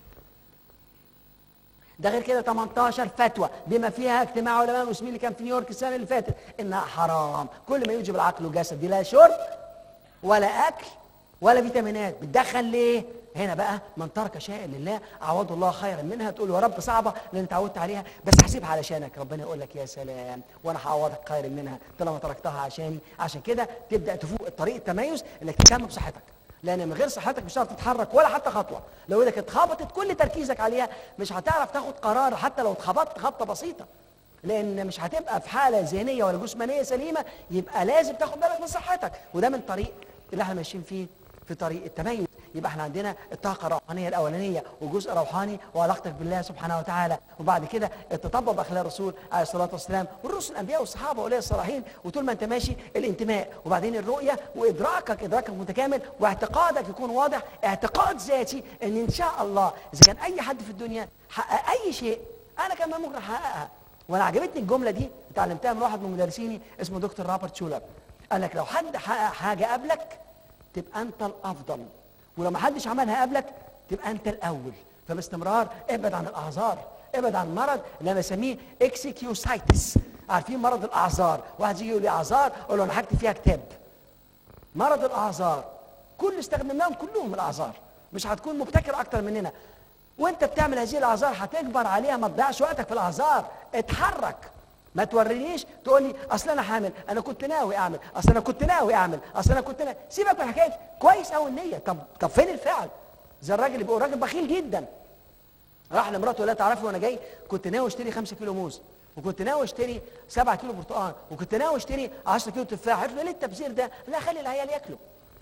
ده غير كده 18 فتوى بما فيها اجتماع علماء المسلمين اللي كان في نيويورك السنه اللي فاتت انها حرام كل ما يوجب العقل والجسد دي لا شرب ولا اكل ولا فيتامينات بتدخن ليه هنا بقى من ترك شيئا لله عوضه الله خيرا منها تقول يا رب صعبه لان اتعودت عليها بس هسيبها علشانك ربنا يقول لك يا سلام وانا هعوضك خيرا منها طالما تركتها عشاني عشان كده تبدا تفوق طريق التميز انك تهتم بصحتك لان من غير صحتك مش هتعرف تتحرك ولا حتى خطوه لو ايدك اتخبطت كل تركيزك عليها مش هتعرف تاخد قرار حتى لو اتخبطت خبطه بسيطه لان مش هتبقى في حاله ذهنيه ولا جسمانيه سليمه يبقى لازم تاخد بالك من صحتك وده من طريق اللي احنا ماشيين فيه في طريق التميز يبقى احنا عندنا الطاقه الروحانيه الاولانيه وجزء روحاني وعلاقتك بالله سبحانه وتعالى وبعد كده التطبع باخلاق الرسول عليه الصلاه والسلام والرسل الانبياء والصحابه واولياء الصالحين وطول ما انت ماشي الانتماء وبعدين الرؤيه وادراكك ادراكك متكامل واعتقادك يكون واضح اعتقاد ذاتي ان ان شاء الله اذا كان اي حد في الدنيا حقق اي شيء انا كمان ممكن احققها وانا عجبتني الجمله دي اتعلمتها من واحد من مدرسيني اسمه دكتور روبرت شولر قال لك لو حد حقق حاجه قبلك تبقى انت الافضل ولو ما حدش عملها قبلك تبقى انت الاول فباستمرار ابعد عن الاعذار ابعد عن مرض اللي انا بسميه اكسكيوسايتس عارفين مرض الاعذار واحد يجي يقول لي اعذار اقول له انا هكتب فيها كتاب مرض الاعذار كل استخدمناهم كلهم الاعذار مش هتكون مبتكر اكتر مننا وانت بتعمل هذه الاعذار هتكبر عليها ما تضيعش وقتك في الاعذار اتحرك ما تورينيش تقول لي اصل انا حامل انا كنت ناوي اعمل اصل انا كنت ناوي اعمل اصل انا كنت ناوي سيبك من حكايه كويس قوي النيه طب طب فين الفعل زي الراجل اللي بيقول راجل بخيل جدا راح لمراته لا تعرفي وانا جاي كنت ناوي اشتري 5 كيلو موز وكنت ناوي اشتري 7 كيلو برتقال وكنت ناوي اشتري 10 كيلو تفاح قالت له ليه التبذير ده لا خلي العيال ياكلوا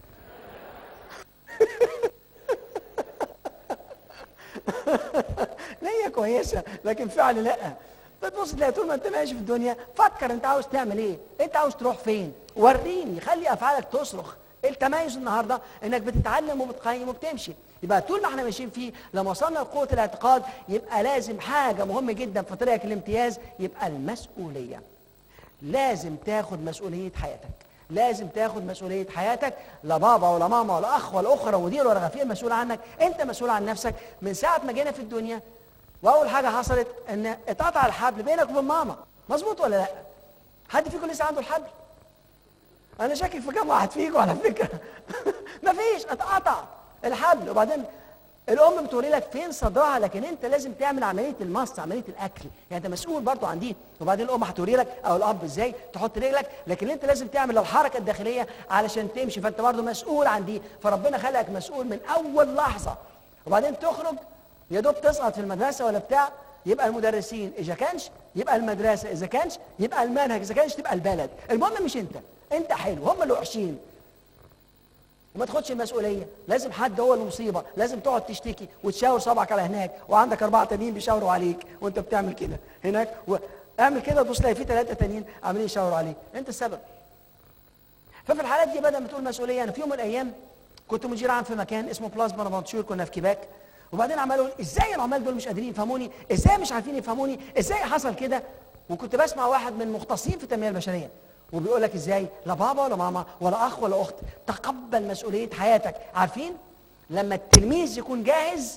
نية كويسة لكن فعل لا فتبص تلاقي طول ما انت ماشي في الدنيا فكر انت عاوز تعمل ايه انت عاوز تروح فين وريني خلي افعالك تصرخ التميز النهارده انك بتتعلم وبتقيم وبتمشي يبقى طول ما احنا ماشيين فيه لما وصلنا لقوه الاعتقاد يبقى لازم حاجه مهمه جدا في طريقك الامتياز يبقى المسؤوليه لازم تاخد مسؤوليه حياتك لازم تاخد مسؤوليه حياتك لا بابا ولا ماما ولا اخ ولا اخرى مدير ولا غفير مسؤول عنك انت مسؤول عن نفسك من ساعه ما جينا في الدنيا واول حاجه حصلت ان اتقطع الحبل بينك وبين ماما مظبوط ولا لا حد فيكم لسه عنده الحبل انا شاكك في كام واحد فيكم على فكره مفيش اتقطع الحبل وبعدين الام بتوري لك فين صدرها لكن انت لازم تعمل عمليه المص عمليه الاكل يعني انت مسؤول برضو عن دي وبعدين الام هتوري لك او الاب ازاي تحط رجلك لكن انت لازم تعمل الحركه الداخليه علشان تمشي فانت برضو مسؤول عن دي فربنا خلقك مسؤول من اول لحظه وبعدين تخرج يا دوب تسقط في المدرسه ولا بتاع يبقى المدرسين اذا كانش يبقى المدرسه اذا كانش يبقى المنهج اذا كانش تبقى البلد المهم مش انت انت حلو هم اللي وحشين وما تاخدش المسؤوليه لازم حد هو المصيبه لازم تقعد تشتكي وتشاور صبعك على هناك وعندك اربعه تانيين بيشاوروا عليك وانت بتعمل كده هناك و... اعمل كده تبص تلاقي في ثلاثه تانيين عاملين يشاوروا عليك انت السبب ففي الحالات دي بدل ما تقول مسؤوليه انا في يوم من الايام كنت مدير عام في مكان اسمه بلازما رمضشور كنا في كيباك وبعدين عمالوا يقول ازاي العمال دول مش قادرين يفهموني ازاي مش عارفين يفهموني ازاي حصل كده وكنت بسمع واحد من المختصين في التنميه البشريه وبيقول لك ازاي لا بابا ولا ماما ولا اخ ولا اخت تقبل مسؤوليه حياتك عارفين لما التلميذ يكون جاهز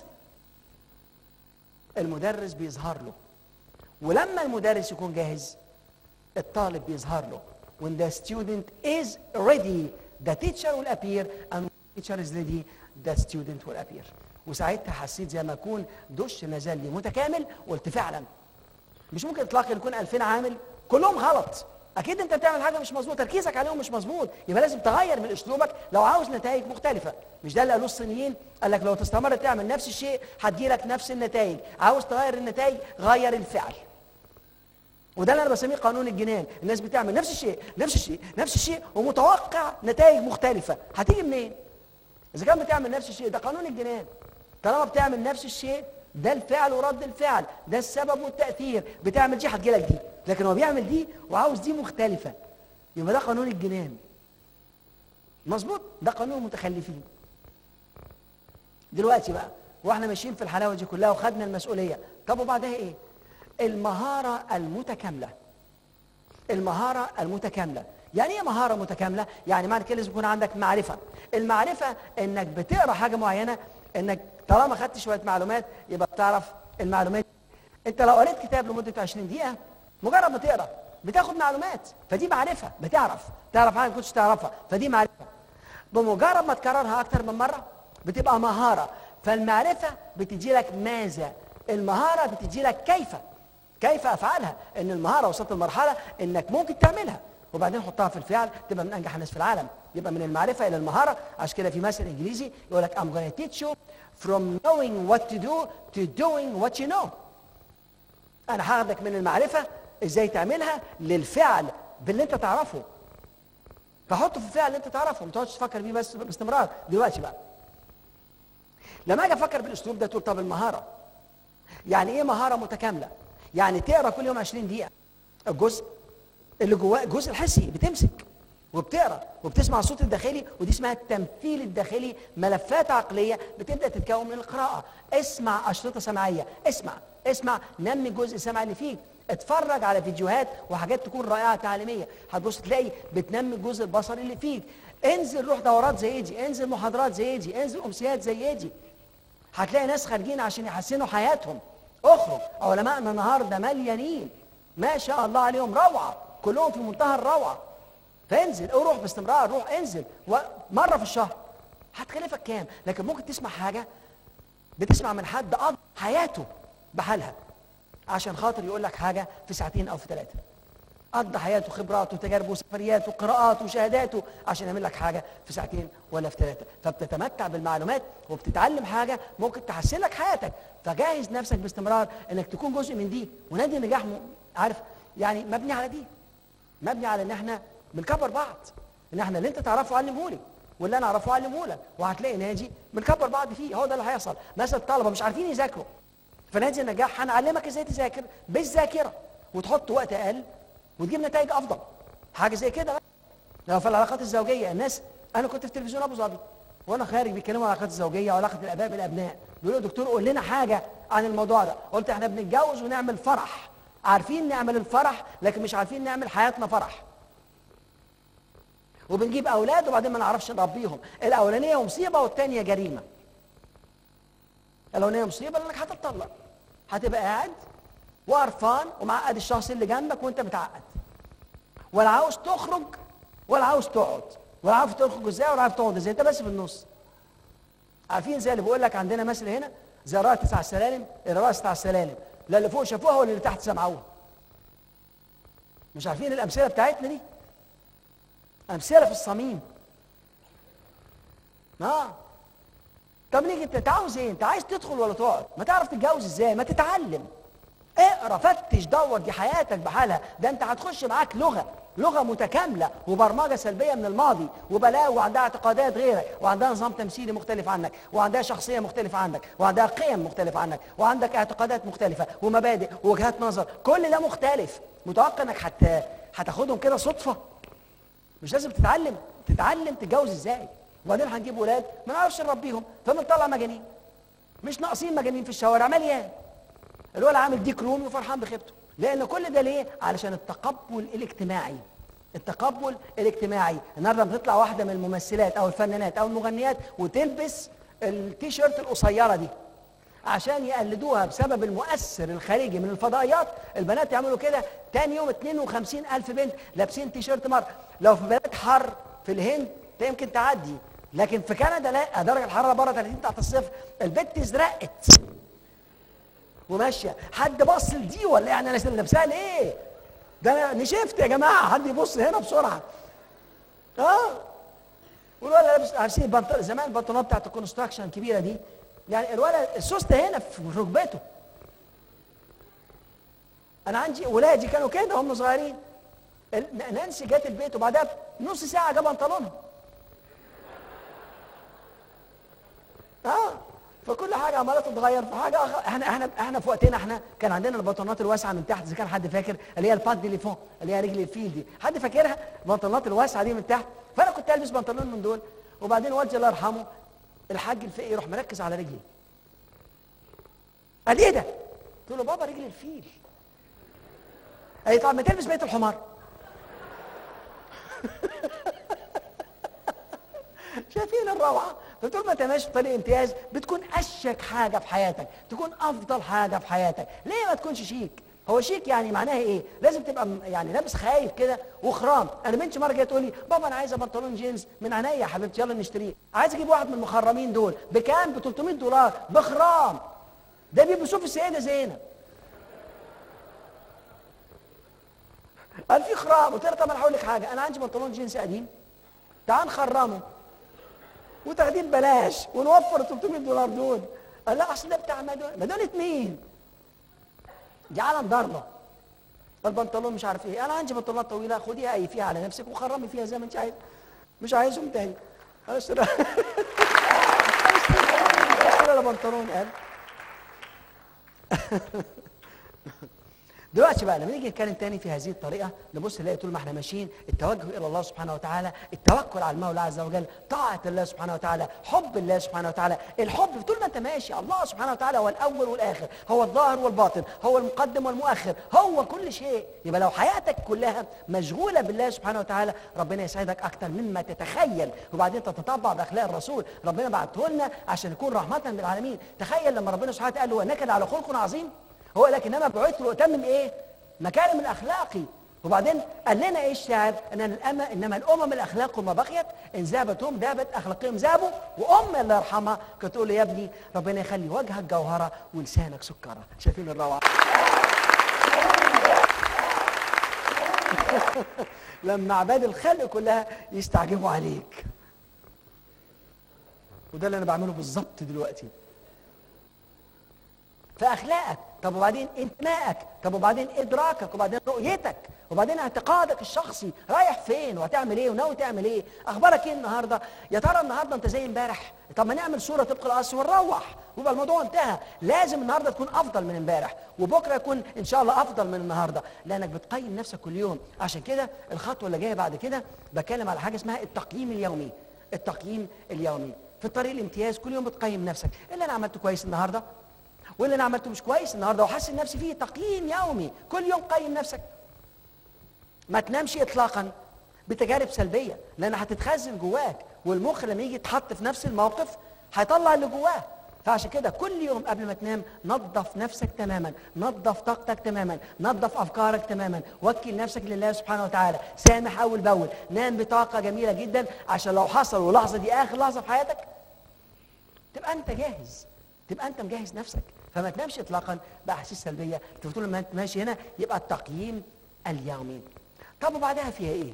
المدرس بيظهر له ولما المدرس يكون جاهز الطالب بيظهر له when the student is ready the teacher will appear and when the teacher is ready the student will appear وساعتها حسيت زي ما اكون دش نزل لي متكامل قلت فعلا مش ممكن اطلاقا يكون 2000 عامل كلهم غلط اكيد انت بتعمل حاجه مش مظبوط تركيزك عليهم مش مظبوط يبقى لازم تغير من اسلوبك لو عاوز نتائج مختلفه مش ده اللي قالوه الصينيين قال لك لو تستمر تعمل نفس الشيء هتجيلك نفس النتائج عاوز تغير النتائج غير الفعل وده اللي انا بسميه قانون الجنان الناس بتعمل نفس الشيء نفس الشيء نفس الشيء ومتوقع نتائج مختلفه هتيجي منين اذا كان بتعمل نفس الشيء ده قانون الجنان طالما بتعمل نفس الشيء ده الفعل ورد الفعل ده السبب والتاثير بتعمل دي هتجيلك دي لكن هو بيعمل دي وعاوز دي مختلفه يبقى ده قانون الجنان مظبوط ده قانون المتخلفين دلوقتي بقى واحنا ماشيين في الحلاوه دي كلها وخدنا المسؤوليه طب وبعدها ايه المهاره المتكامله المهاره المتكامله يعني ايه مهاره متكامله يعني معنى كده لازم يكون عندك معرفه المعرفه انك بتقرا حاجه معينه انك طالما خدت شويه معلومات يبقى بتعرف المعلومات انت لو قريت كتاب لمده 20 دقيقه مجرد ما تقرا بتاخد معلومات فدي معرفه بتعرف تعرف حاجه ما كنتش تعرفها فدي معرفه بمجرد ما تكررها اكتر من مره بتبقى مهاره فالمعرفه بتجي لك ماذا المهاره بتجي لك كيف كيف افعلها ان المهاره وصلت لمرحله انك ممكن تعملها وبعدين حطها في الفعل تبقى من انجح الناس في العالم يبقى من المعرفه الى المهاره عشان كده في مثل انجليزي يقول لك I'm going to teach you from knowing what to do to doing what you know انا هاخدك من المعرفه ازاي تعملها للفعل باللي انت تعرفه فحطه في الفعل اللي انت تعرفه ما تقعدش تفكر بيه بس باستمرار دلوقتي بقى لما اجي افكر بالاسلوب ده تقول طب المهاره يعني ايه مهاره متكامله يعني تقرا كل يوم 20 دقيقه الجزء اللي جواه الجزء الحسي بتمسك وبتقرا وبتسمع الصوت الداخلي ودي اسمها التمثيل الداخلي ملفات عقليه بتبدا تتكون من القراءه اسمع اشرطه سمعيه اسمع اسمع نمي الجزء السمعي اللي فيك اتفرج على فيديوهات وحاجات تكون رائعه تعليميه هتبص تلاقي بتنمي الجزء البصري اللي فيك انزل روح دورات زي دي انزل محاضرات زي دي انزل امسيات زي دي هتلاقي ناس خارجين عشان يحسنوا حياتهم اخرج علماءنا النهارده مليانين ما شاء الله عليهم روعه كلهم في منتهى الروعه فانزل روح باستمرار روح انزل و- مره في الشهر هتكلفك كام لكن ممكن تسمع حاجه بتسمع من حد قضى حياته بحالها عشان خاطر يقول لك حاجه في ساعتين او في ثلاثه قضى حياته خبراته وتجاربه وسفرياته وقراءاته وشهاداته عشان يعمل لك حاجه في ساعتين ولا في ثلاثه فبتتمتع بالمعلومات وبتتعلم حاجه ممكن تحسن لك حياتك فجهز نفسك باستمرار انك تكون جزء من دي ونادي النجاح م- عارف يعني مبني على دي مبني على ان احنا بنكبر بعض ان احنا اللي انت تعرفه علمه لي واللي انا اعرفه علمه لك وهتلاقي ناجي بنكبر بعض فيه هو ده اللي هيحصل مثلا الطلبه مش عارفين يذاكروا فنادي النجاح هنعلمك ازاي تذاكر بالذاكره وتحط وقت اقل وتجيب نتائج افضل حاجه زي كده بقى لو في العلاقات الزوجيه الناس انا كنت في تلفزيون ابو ظبي وانا خارج بيتكلموا عن العلاقات الزوجيه وعلاقه الاباء بالابناء بيقولوا يا دكتور قول لنا حاجه عن الموضوع ده قلت احنا بنتجوز ونعمل فرح عارفين نعمل الفرح لكن مش عارفين نعمل حياتنا فرح وبنجيب اولاد وبعدين ما نعرفش نربيهم الاولانيه مصيبه والثانيه جريمه الاولانيه مصيبه لانك هتتطلق هتبقى قاعد وقرفان ومعقد الشخص اللي جنبك وانت متعقد ولا عاوز تخرج ولا عاوز تقعد ولا عارف تخرج ازاي ولا عارف تقعد ازاي انت بس في النص عارفين زي اللي بقول لك عندنا مثل هنا زي رأى تسع سلالم الرأس تسع سلالم لا اللي فوق شافوها ولا اللي تحت سمعوها مش عارفين الامثله بتاعتنا دي امثله في الصميم اه طب نيجي انت أنت عاوز ايه انت عايز تدخل ولا تقعد ما تعرف تتجوز ازاي ما تتعلم اقرا فتش دور دي حياتك بحالها ده انت هتخش معاك لغه لغه متكامله وبرمجه سلبيه من الماضي وبلاوي وعندها اعتقادات غيرك وعندها نظام تمثيلي مختلف عنك وعندها شخصيه مختلفه عنك وعندها قيم مختلفه عنك وعندك اعتقادات مختلفه ومبادئ ووجهات نظر كل ده مختلف متوقع انك حت... هتاخدهم كده صدفه مش لازم تتعلم تتعلم تتجوز ازاي وبعدين هنجيب ولاد ما نعرفش نربيهم فبنطلع مجانين مش ناقصين مجانين في الشوارع مليان الولد عامل ديك رومي وفرحان بخيبته لان كل ده ليه علشان التقبل الاجتماعي التقبل الاجتماعي النهارده بتطلع واحده من الممثلات او الفنانات او المغنيات وتلبس التيشيرت القصيره دي عشان يقلدوها بسبب المؤثر الخارجي من الفضائيات البنات يعملوا كده تاني يوم 52 ألف بنت لابسين تيشيرت مر لو في بلاد حر في الهند ده يمكن تعدي لكن في كندا لا درجة الحرارة بره 30 تحت الصفر البنت ازرقت وماشيه حد بص لدي ولا يعني انا لابسها ليه؟ ده انا نشفت يا جماعه حد يبص هنا بسرعه اه والولد لابس عارفين البنطلون زمان البنطلونات بتاعت الكونستراكشن الكبيره دي يعني الولد السوسته هنا في ركبته انا عندي ولادي كانوا كده هم صغيرين ال- نانسي جت البيت وبعدها نص ساعه جاب بنطلونها اه فكل حاجه عماله تتغير في حاجه أخ... احنا احنا احنا في وقتنا احنا كان عندنا البنطلونات الواسعه من تحت اذا كان حد فاكر اللي هي الباد دي اللي فوق اللي هي رجل الفيل دي حد فاكرها البنطلونات الواسعه دي من تحت فانا كنت البس بنطلون من دول وبعدين والدي الله يرحمه الحاج الفقي يروح مركز على رجلي قال ايه ده؟ قلت له بابا رجل الفيل قال لي طب ما تلبس بيت الحمار شايفين الروعه فطول ما انت ماشي في طريق امتياز بتكون اشيك حاجه في حياتك تكون افضل حاجه في حياتك ليه ما تكونش شيك هو شيك يعني معناها ايه لازم تبقى م- يعني لابس خايف كده وخرام انا بنتي مره جايه تقول لي بابا انا عايزه بنطلون جينز من عينيا يا حبيبتي يلا نشتريه عايز اجيب واحد من المخرمين دول بكام ب 300 دولار بخرام ده بيلبسوه في السيده زينب قال في خرام قلت له طب انا هقول لك حاجه انا عندي بنطلون جينز قديم تعال نخرمه وتاخديه ببلاش ونوفر 300 دولار دول قال لا اصل ده بتاع مدونة مدونة مين؟ دي عالم ضربه البنطلون مش عارف ايه انا عندي بنطلونات طويله خديها اي فيها على نفسك وخرمي فيها زي ما انت عايز مش عايزهم تاني اشتري اشتري بنطلون قال دلوقتي بقى لما نيجي نتكلم تاني في هذه الطريقه نبص نلاقي طول ما احنا ماشيين التوجه الى الله سبحانه وتعالى التوكل على المولى عز وجل طاعه الله سبحانه وتعالى حب الله سبحانه وتعالى الحب طول ما انت ماشي الله سبحانه وتعالى هو الاول والاخر هو الظاهر والباطن هو المقدم والمؤخر هو كل شيء يبقى لو حياتك كلها مشغوله بالله سبحانه وتعالى ربنا يسعدك اكتر مما تتخيل وبعدين تتطبع باخلاق الرسول ربنا بعته لنا عشان يكون رحمه للعالمين تخيل لما ربنا سبحانه وتعالى قال له انك على خلق عظيم هو قال لك انما بعثت لاتمم ايه؟ مكارم الاخلاقي وبعدين قال لنا ايه الشاعر؟ ان الأم انما الامم الاخلاق ما بقيت ان ذابتهم ذابت اخلاقهم ذابوا وام الله يرحمها كانت تقول لي يا ابني ربنا يخلي وجهك جوهره ولسانك سكره شايفين الروعه؟ لما عباد الخلق كلها يستعجبوا عليك وده اللي انا بعمله بالظبط دلوقتي فاخلاقك طب وبعدين انتمائك طب وبعدين ادراكك وبعدين رؤيتك وبعدين اعتقادك الشخصي رايح فين وهتعمل ايه وناوي تعمل ايه اخبارك ايه النهارده يا ترى النهارده انت زي امبارح طب ما نعمل صوره طبق الاصل ونروح ويبقى الموضوع انتهى لازم النهارده تكون افضل من امبارح وبكره يكون ان شاء الله افضل من النهارده لانك بتقيم نفسك كل يوم عشان كده الخطوه اللي جايه بعد كده بتكلم على حاجه اسمها التقييم اليومي التقييم اليومي في الطريق الامتياز كل يوم بتقيم نفسك إيه اللي انا عملته كويس النهارده واللي انا عملته مش كويس النهارده وحاسس نفسي فيه تقييم يومي كل يوم قيم نفسك ما تنامش اطلاقا بتجارب سلبيه لان هتتخزن جواك والمخ لما يجي يتحط في نفس الموقف هيطلع اللي جواه فعشان كده كل يوم قبل ما تنام نظف نفسك تماما نظف طاقتك تماما نظف افكارك تماما وكل نفسك لله سبحانه وتعالى سامح اول باول نام بطاقه جميله جدا عشان لو حصل واللحظه دي اخر لحظه في حياتك تبقى انت جاهز تبقى انت مجهز نفسك فما تنامش اطلاقا باحاسيس سلبيه انت طول ما انت ماشي هنا يبقى التقييم اليومي طب وبعدها فيها ايه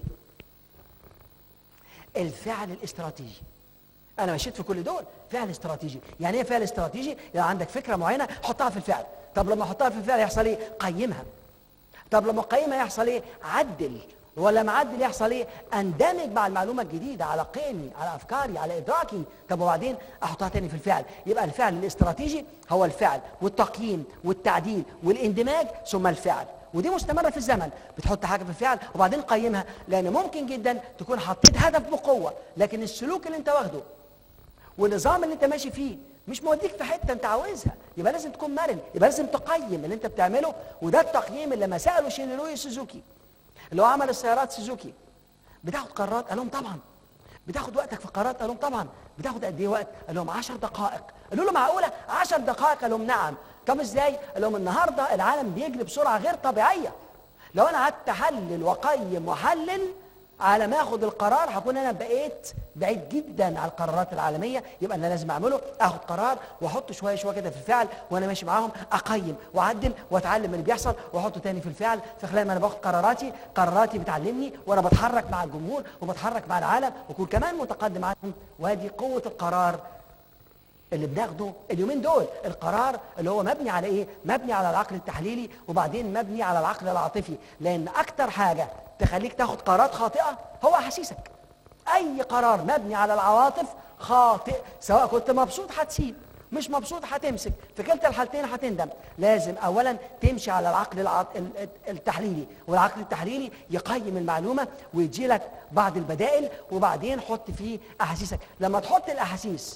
الفعل الاستراتيجي انا مشيت في كل دول فعل استراتيجي يعني ايه فعل استراتيجي يعني عندك فكره معينه حطها في الفعل طب لما احطها في الفعل يحصل ايه قيمها طب لما اقيمها يحصل ايه عدل ولا معدل يحصل ايه اندمج مع المعلومه الجديده على قيمي على افكاري على ادراكي طب وبعدين احطها تاني في الفعل يبقى الفعل الاستراتيجي هو الفعل والتقييم والتعديل والاندماج ثم الفعل ودي مستمره في الزمن بتحط حاجه في الفعل وبعدين قيمها لان ممكن جدا تكون حطيت هدف بقوه لكن السلوك اللي انت واخده والنظام اللي انت ماشي فيه مش موديك في حته انت عاوزها يبقى لازم تكون مرن يبقى لازم تقيم اللي انت بتعمله وده التقييم اللي لما سالوا شينيروي سوزوكي اللي هو عمل السيارات سوزوكي بتاخد قرارات قال لهم طبعا بتاخد وقتك في القرارات قال لهم طبعا بتاخد قد ايه وقت قال لهم 10 دقائق قالوا له معقوله 10 دقائق قال لهم نعم طب ازاي قال لهم النهارده العالم بيجري بسرعه غير طبيعيه لو انا قعدت احلل واقيم واحلل على ما اخد القرار هكون انا بقيت بعيد جدا عن القرارات العالميه يبقى انا لازم اعمله اخد قرار واحطه شويه شويه كده في الفعل وانا ماشي معاهم اقيم واعدل واتعلم اللي بيحصل واحطه تاني في الفعل في خلال ما انا باخد قراراتي قراراتي بتعلمني وانا بتحرك مع الجمهور وبتحرك مع العالم واكون كمان متقدم عنهم وادي قوه القرار اللي بناخده اليومين دول القرار اللي هو مبني على ايه مبني على العقل التحليلي وبعدين مبني على العقل العاطفي لان اكتر حاجه تخليك تاخد قرارات خاطئه هو احاسيسك اي قرار مبني على العواطف خاطئ سواء كنت مبسوط هتسيب مش مبسوط هتمسك في كلتا الحالتين هتندم لازم اولا تمشي على العقل الع... التحليلي والعقل التحليلي يقيم المعلومه ويدي لك بعض البدائل وبعدين حط فيه احاسيسك لما تحط الاحاسيس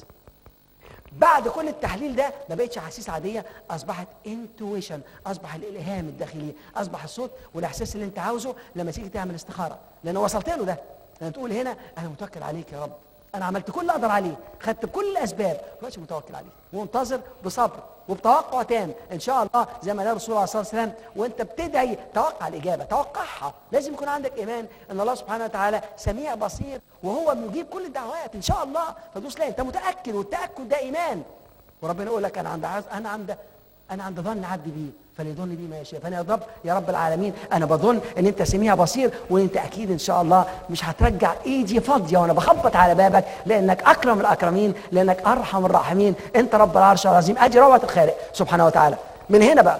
بعد كل التحليل ده ما بقتش احاسيس عاديه اصبحت انتويشن اصبح الالهام الداخلي اصبح الصوت والاحساس اللي انت عاوزه لما تيجي تعمل استخاره لان وصلت له ده لما تقول هنا انا متوكل عليك يا رب انا عملت كل اللي اقدر عليه خدت بكل الاسباب دلوقتي متوكل عليه ومنتظر بصبر وبتوقع تام ان شاء الله زي ما قال الرسول عليه الصلاه والسلام وانت بتدعي توقع الاجابه توقعها لازم يكون عندك ايمان ان الله سبحانه وتعالى سميع بصير وهو مجيب كل الدعوات ان شاء الله فدوس لا انت متاكد والتاكد ده ايمان وربنا يقول لك انا عند عز... انا عند انا عند ظن عبدي بيه فليظن بي ما يشاء فانا يا رب يا رب العالمين انا بظن ان انت سميع بصير وان انت اكيد ان شاء الله مش هترجع ايدي فاضيه وانا بخبط على بابك لانك اكرم الاكرمين لانك ارحم الراحمين انت رب العرش العظيم ادي روعه الخالق سبحانه وتعالى من هنا بقى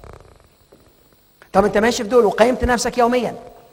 طب انت ماشي في دول وقيمت نفسك يوميا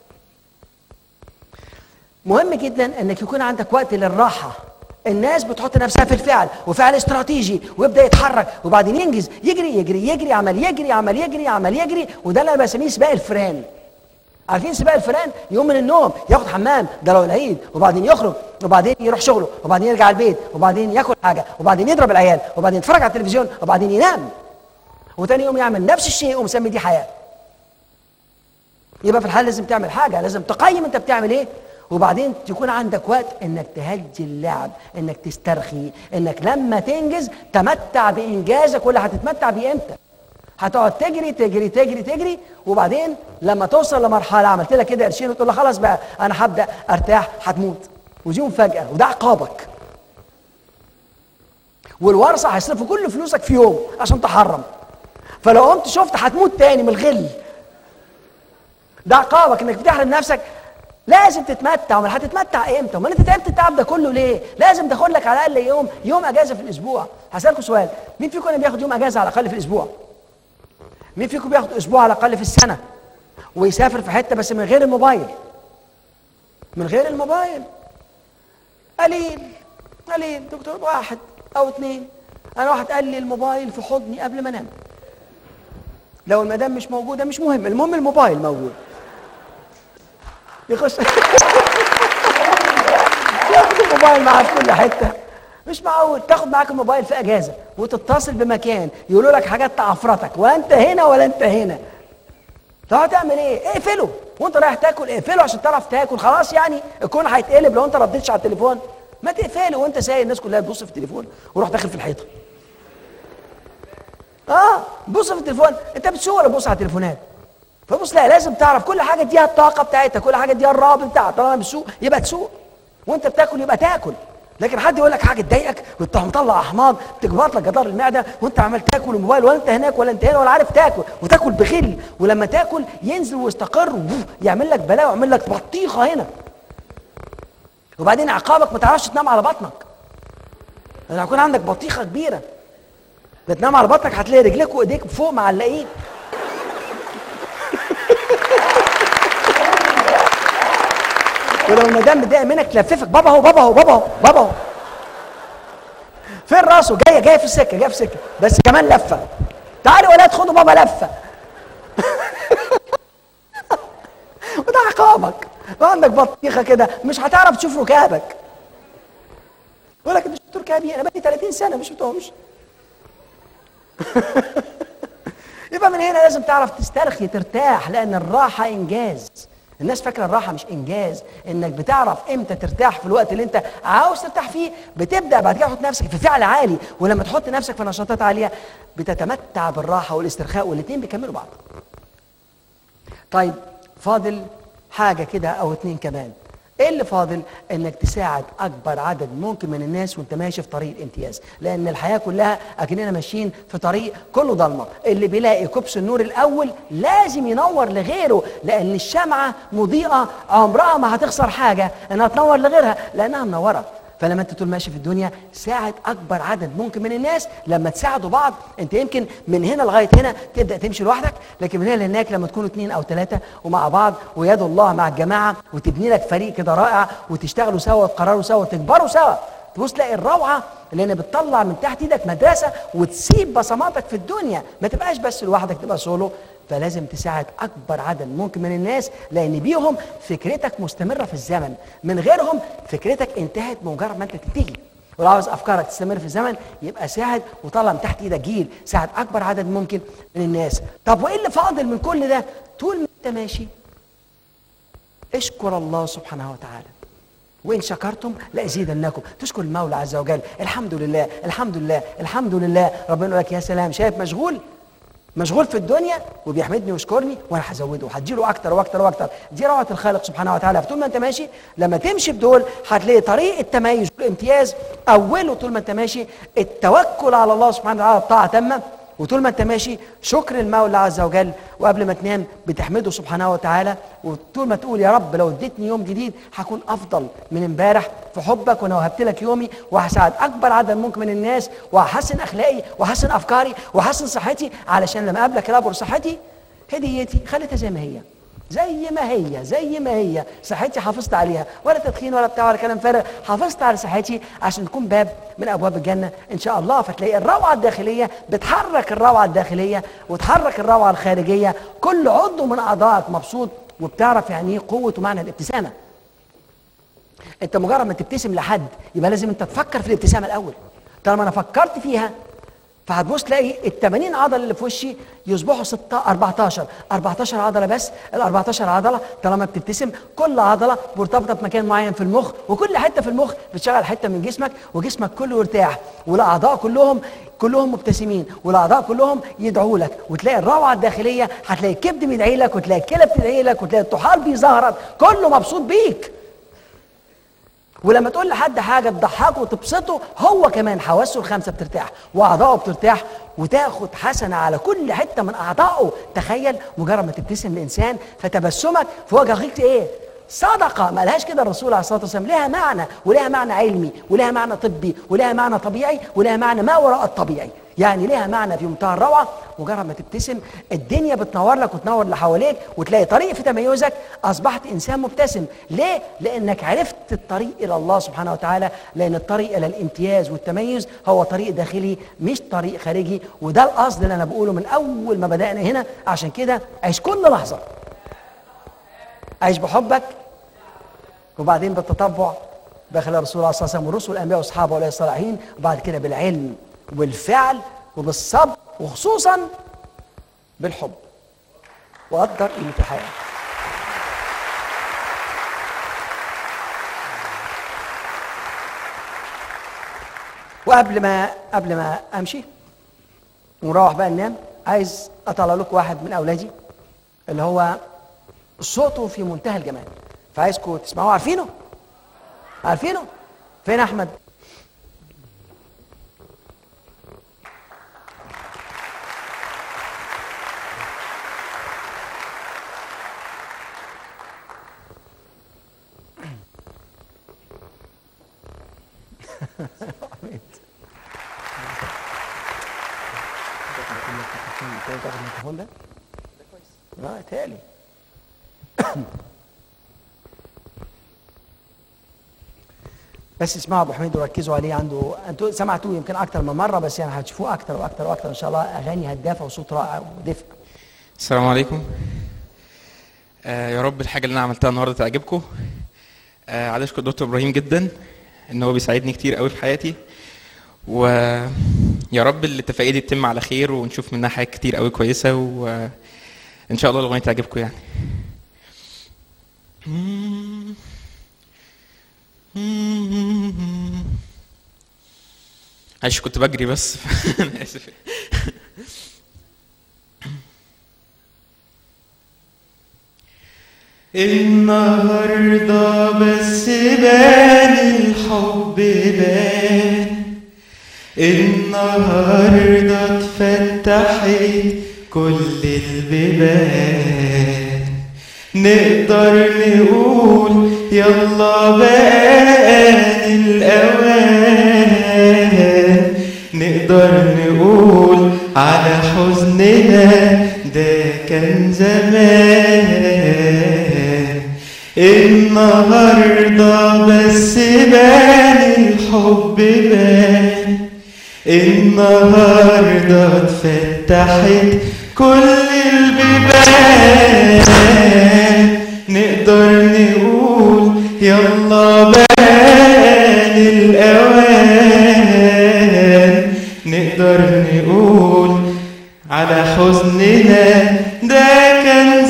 مهم جدا انك يكون عندك وقت للراحه الناس بتحط نفسها في الفعل وفعل استراتيجي ويبدا يتحرك وبعدين ينجز يجري يجري يجري عمل يجري عمل يجري عمل يجري وده اللي انا بسميه سباق الفئران عارفين سباق الفئران يقوم من النوم ياخد حمام ده لو العيد وبعدين يخرج وبعدين يروح شغله وبعدين يرجع البيت وبعدين ياكل حاجه وبعدين يضرب العيال وبعدين يتفرج على التلفزيون وبعدين ينام وتاني يوم يعمل نفس الشيء ومسمي دي حياه يبقى في الحال لازم تعمل حاجه لازم تقيم انت بتعمل ايه وبعدين تكون عندك وقت انك تهدي اللعب انك تسترخي انك لما تنجز تمتع بانجازك ولا هتتمتع بيه امتى هتقعد تجري تجري تجري تجري وبعدين لما توصل لمرحله عملت لك كده قرشين وتقول لها خلاص بقى انا هبدا ارتاح هتموت ودي مفاجاه وده عقابك والورثه هيصرفوا كل فلوسك في يوم عشان تحرم فلو قمت شفت هتموت تاني من الغل ده عقابك انك بتحرم نفسك لازم تتمتع امال هتتمتع امتى امال انت تعبت التعب ده كله ليه لازم تاخد لك على الاقل يوم يوم اجازه في الاسبوع هسالكم سؤال مين فيكم بياخد يوم اجازه على الاقل في الاسبوع مين فيكم بياخد اسبوع على الاقل في السنه ويسافر في حته بس من غير الموبايل من غير الموبايل قليل قليل دكتور واحد او اثنين انا واحد قال لي الموبايل في حضني قبل ما انام لو المدام مش موجوده مش مهم المهم الموبايل موجود يخش ياخد الموبايل معاه في كل حته مش معقول تاخد معاك الموبايل في اجازه وتتصل بمكان يقولوا لك حاجات تعفرتك ولا انت هنا ولا انت هنا طب هتعمل ايه؟ اقفله وانت رايح تاكل اقفله عشان تعرف تاكل خلاص يعني الكون هيتقلب لو انت رديتش على التليفون ما تقفله وانت سايق الناس كلها تبص في التليفون وروح داخل في الحيطه اه بص في التليفون انت بتسوق ولا بص على التليفونات فبص لا لازم تعرف كل حاجه ديها الطاقه بتاعتها كل حاجه ديها الرابط بتاعها طالما بتسوق يبقى تسوق وانت بتاكل يبقى تاكل لكن حد يقول لك حاجه تضايقك وتروح مطلع احماض تكبط لك جدار المعده وانت عمال تاكل الموبايل ولا انت هناك ولا انت هنا ولا عارف تاكل وتاكل بغل ولما تاكل ينزل ويستقر وف- يعمل لك بلاء ويعمل لك بطيخه هنا وبعدين عقابك ما تعرفش تنام على بطنك لما يكون عندك بطيخه كبيره بتنام على بطنك هتلاقي رجليك وايديك فوق معلقين ولو المدام متضايقه منك تلففك بابا اهو بابا اهو بابا اهو بابا اهو فين راسه جايه جايه في السكه جايه في السكه بس كمان لفه تعالوا ولاد خدوا بابا لفه وده عقابك وعندك بطيخه كده مش هتعرف تشوف ركابك يقول لك مش ركابي انا بقالي 30 سنه مش شفتهمش يبقى من هنا لازم تعرف تسترخي ترتاح لان الراحه انجاز الناس فاكره الراحه مش انجاز انك بتعرف امتى ترتاح في الوقت اللي انت عاوز ترتاح فيه بتبدا بعد كده تحط نفسك في فعل عالي ولما تحط نفسك في نشاطات عاليه بتتمتع بالراحه والاسترخاء والاثنين بيكملوا بعض طيب فاضل حاجه كده او اتنين كمان ايه اللي فاضل انك تساعد اكبر عدد ممكن من الناس وانت ماشي في طريق الامتياز لان الحياه كلها اكننا ماشيين في طريق كله ضلمه اللي بيلاقي كبس النور الاول لازم ينور لغيره لان الشمعه مضيئه عمرها ما هتخسر حاجه انها تنور لغيرها لانها منوره فلما انت طول ماشي في الدنيا ساعد اكبر عدد ممكن من الناس لما تساعدوا بعض انت يمكن من هنا لغايه هنا تبدا تمشي لوحدك لكن من هنا لهناك لما تكونوا اثنين او ثلاثه ومع بعض ويد الله مع الجماعه وتبني لك فريق كده رائع وتشتغلوا سوا وتقرروا سوا وتكبروا سوا تبص تلاقي الروعه اللي انا بتطلع من تحت ايدك مدرسه وتسيب بصماتك في الدنيا ما تبقاش بس لوحدك تبقى سولو فلازم تساعد اكبر عدد ممكن من الناس لان بيهم فكرتك مستمره في الزمن من غيرهم فكرتك انتهت بمجرد ما انت تنتهي ولو عاوز افكارك تستمر في الزمن يبقى ساعد وطلع من تحت ايدك جيل ساعد اكبر عدد ممكن من الناس طب وايه اللي فاضل من كل ده طول ما انت ماشي اشكر الله سبحانه وتعالى وإن شكرتم لأزيدنكم تشكر المولى عز وجل الحمد لله الحمد لله الحمد لله ربنا يقول لك يا سلام شايف مشغول مشغول في الدنيا وبيحمدني ويشكرني وانا هزوده وهديله اكتر واكتر واكتر دي روعه الخالق سبحانه وتعالى فطول ما انت ماشي لما تمشي بدول هتلاقي طريق التميز والامتياز اوله طول ما انت ماشي التوكل على الله سبحانه وتعالى بطاعه تامه وطول ما انت ماشي شكر المولى عز وجل وقبل ما تنام بتحمده سبحانه وتعالى وطول ما تقول يا رب لو اديتني يوم جديد هكون افضل من امبارح في حبك وانا وهبت لك يومي وهساعد اكبر عدد ممكن من الناس وهحسن اخلاقي وهحسن افكاري وهحسن صحتي علشان لما اقابلك يا رب صحتي هديتي خليتها زي ما هي زي ما هي زي ما هي صحتي حافظت عليها ولا تدخين ولا بتاع ولا كلام فارغ حافظت على صحتي عشان تكون باب من ابواب الجنه ان شاء الله فتلاقي الروعه الداخليه بتحرك الروعه الداخليه وتحرك الروعه الخارجيه كل عضو من اعضائك مبسوط وبتعرف يعني ايه قوه ومعنى الابتسامه انت مجرد ما تبتسم لحد يبقى لازم انت تفكر في الابتسامه الاول طالما انا فكرت فيها فهتبص تلاقي ال 80 عضله اللي في وشي يصبحوا 6 14 14 عضله بس ال 14 عضله طالما بتبتسم كل عضله مرتبطه بمكان معين في المخ وكل حته في المخ بتشغل حته من جسمك وجسمك كله يرتاح والاعضاء كلهم كلهم مبتسمين والاعضاء كلهم يدعوا لك وتلاقي الروعه الداخليه هتلاقي الكبد بيدعي لك وتلاقي الكلى بتدعي لك وتلاقي الطحال بيزهرك كله مبسوط بيك ولما تقول لحد حاجه تضحكه وتبسطه هو كمان حواسه الخمسه بترتاح واعضائه بترتاح وتاخد حسنه على كل حته من اعضائه تخيل مجرد ما تبتسم لانسان فتبسمك في وجه اخيك ايه صدقة ما لهاش كده الرسول عليه الصلاة والسلام لها معنى ولها معنى علمي ولها معنى طبي ولها معنى طبيعي ولها معنى ما وراء الطبيعي يعني لها معنى في منتهى الروعة مجرد ما تبتسم الدنيا بتنور لك وتنور اللي حواليك وتلاقي طريق في تميزك أصبحت إنسان مبتسم ليه؟ لأنك عرفت الطريق إلى الله سبحانه وتعالى لأن الطريق إلى الامتياز والتميز هو طريق داخلي مش طريق خارجي وده القصد اللي أنا بقوله من أول ما بدأنا هنا عشان كده عيش كل لحظة عيش بحبك وبعدين بالتطبع بخلال الرسول عليه الصلاه والسلام والرسل والانبياء واصحابه واولياء الصالحين وبعد كده بالعلم والفعل وبالصبر وخصوصا بالحب وقدر قيمه الحياه وقبل ما قبل ما امشي ونروح بقى ننام عايز اطلع لكم واحد من اولادي اللي هو صوته في منتهى الجمال فعايزكم تسمعوه عارفينه عارفينه فين احمد تاخد الميكروفون ده؟ لا تالي بس اسمعوا ابو حميد وركزوا عليه عنده انتوا سمعتوه يمكن اكتر من مره بس يعني هتشوفوه اكتر واكتر واكتر ان شاء الله اغاني هدافه وصوت رائع ودفء السلام عليكم آه يا رب الحاجه اللي انا عملتها النهارده تعجبكم آه عايز اشكر دكتور ابراهيم جدا ان هو بيساعدني كتير قوي في حياتي ويا رب الاتفاقيه دي تتم على خير ونشوف منها حاجات كتير قوي كويسه وان شاء الله الاغنيه تعجبكم يعني معلش كنت بجري بس انا اسف النهارده بس بان الحب بان النهارده اتفتحت كل البيبان نقدر نقول يلا بان الاوان نقدر نقول على حزننا ده كان زمان النهارده بس بان الحب بان النهارده اتفتحت كل البيبان نقدر نقول يلا بان الاوان نقدر نقول على حزننا ده كان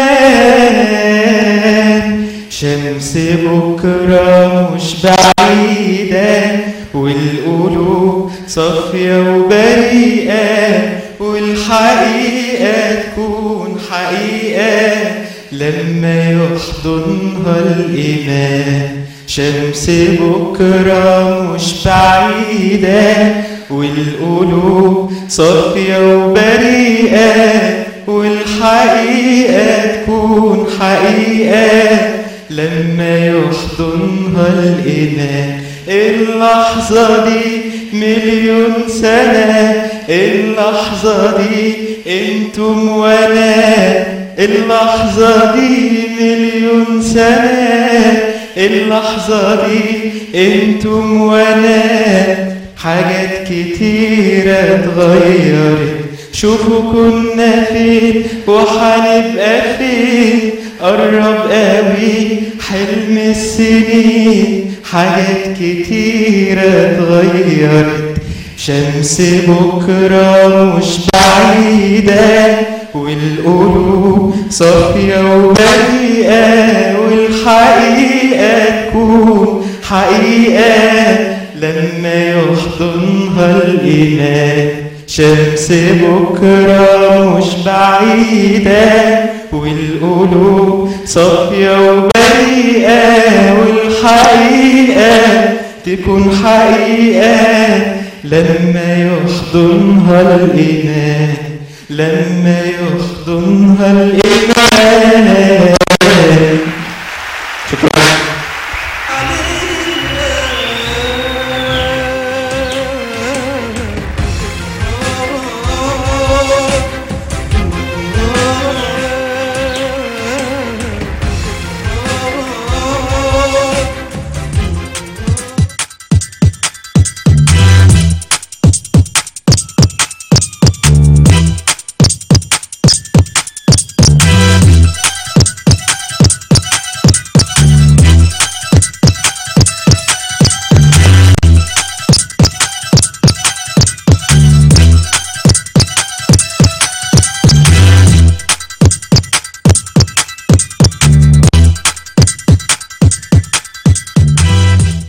زمان شمس بكرة مش بعيدة والقلوب صافية وبريئة والحقيقة تكون حقيقة لما يحضنها الإيمان شمس بكرة مش بعيدة والقلوب صافية وبريئة والحقيقة تكون حقيقة لما يحضنها الإيمان اللحظة دي مليون سنة اللحظة دي انتم وانا اللحظة دي مليون سنة اللحظة دي انتم وانا حاجات كتيرة اتغيرت شوفوا كنا فين وحنبقى فين قرب قوي حلم السنين حاجات كتيرة اتغيرت شمس بكرة مش بعيدة والقلوب صافية وبريئة والحقيقة تكون حقيقة لما يحضنها الإيمان شمس بكرة مش بعيدة والقلوب صافية وبريئة والحقيقة تكون حقيقة لما يحضنها الإيمان لما يحضنها الإيمان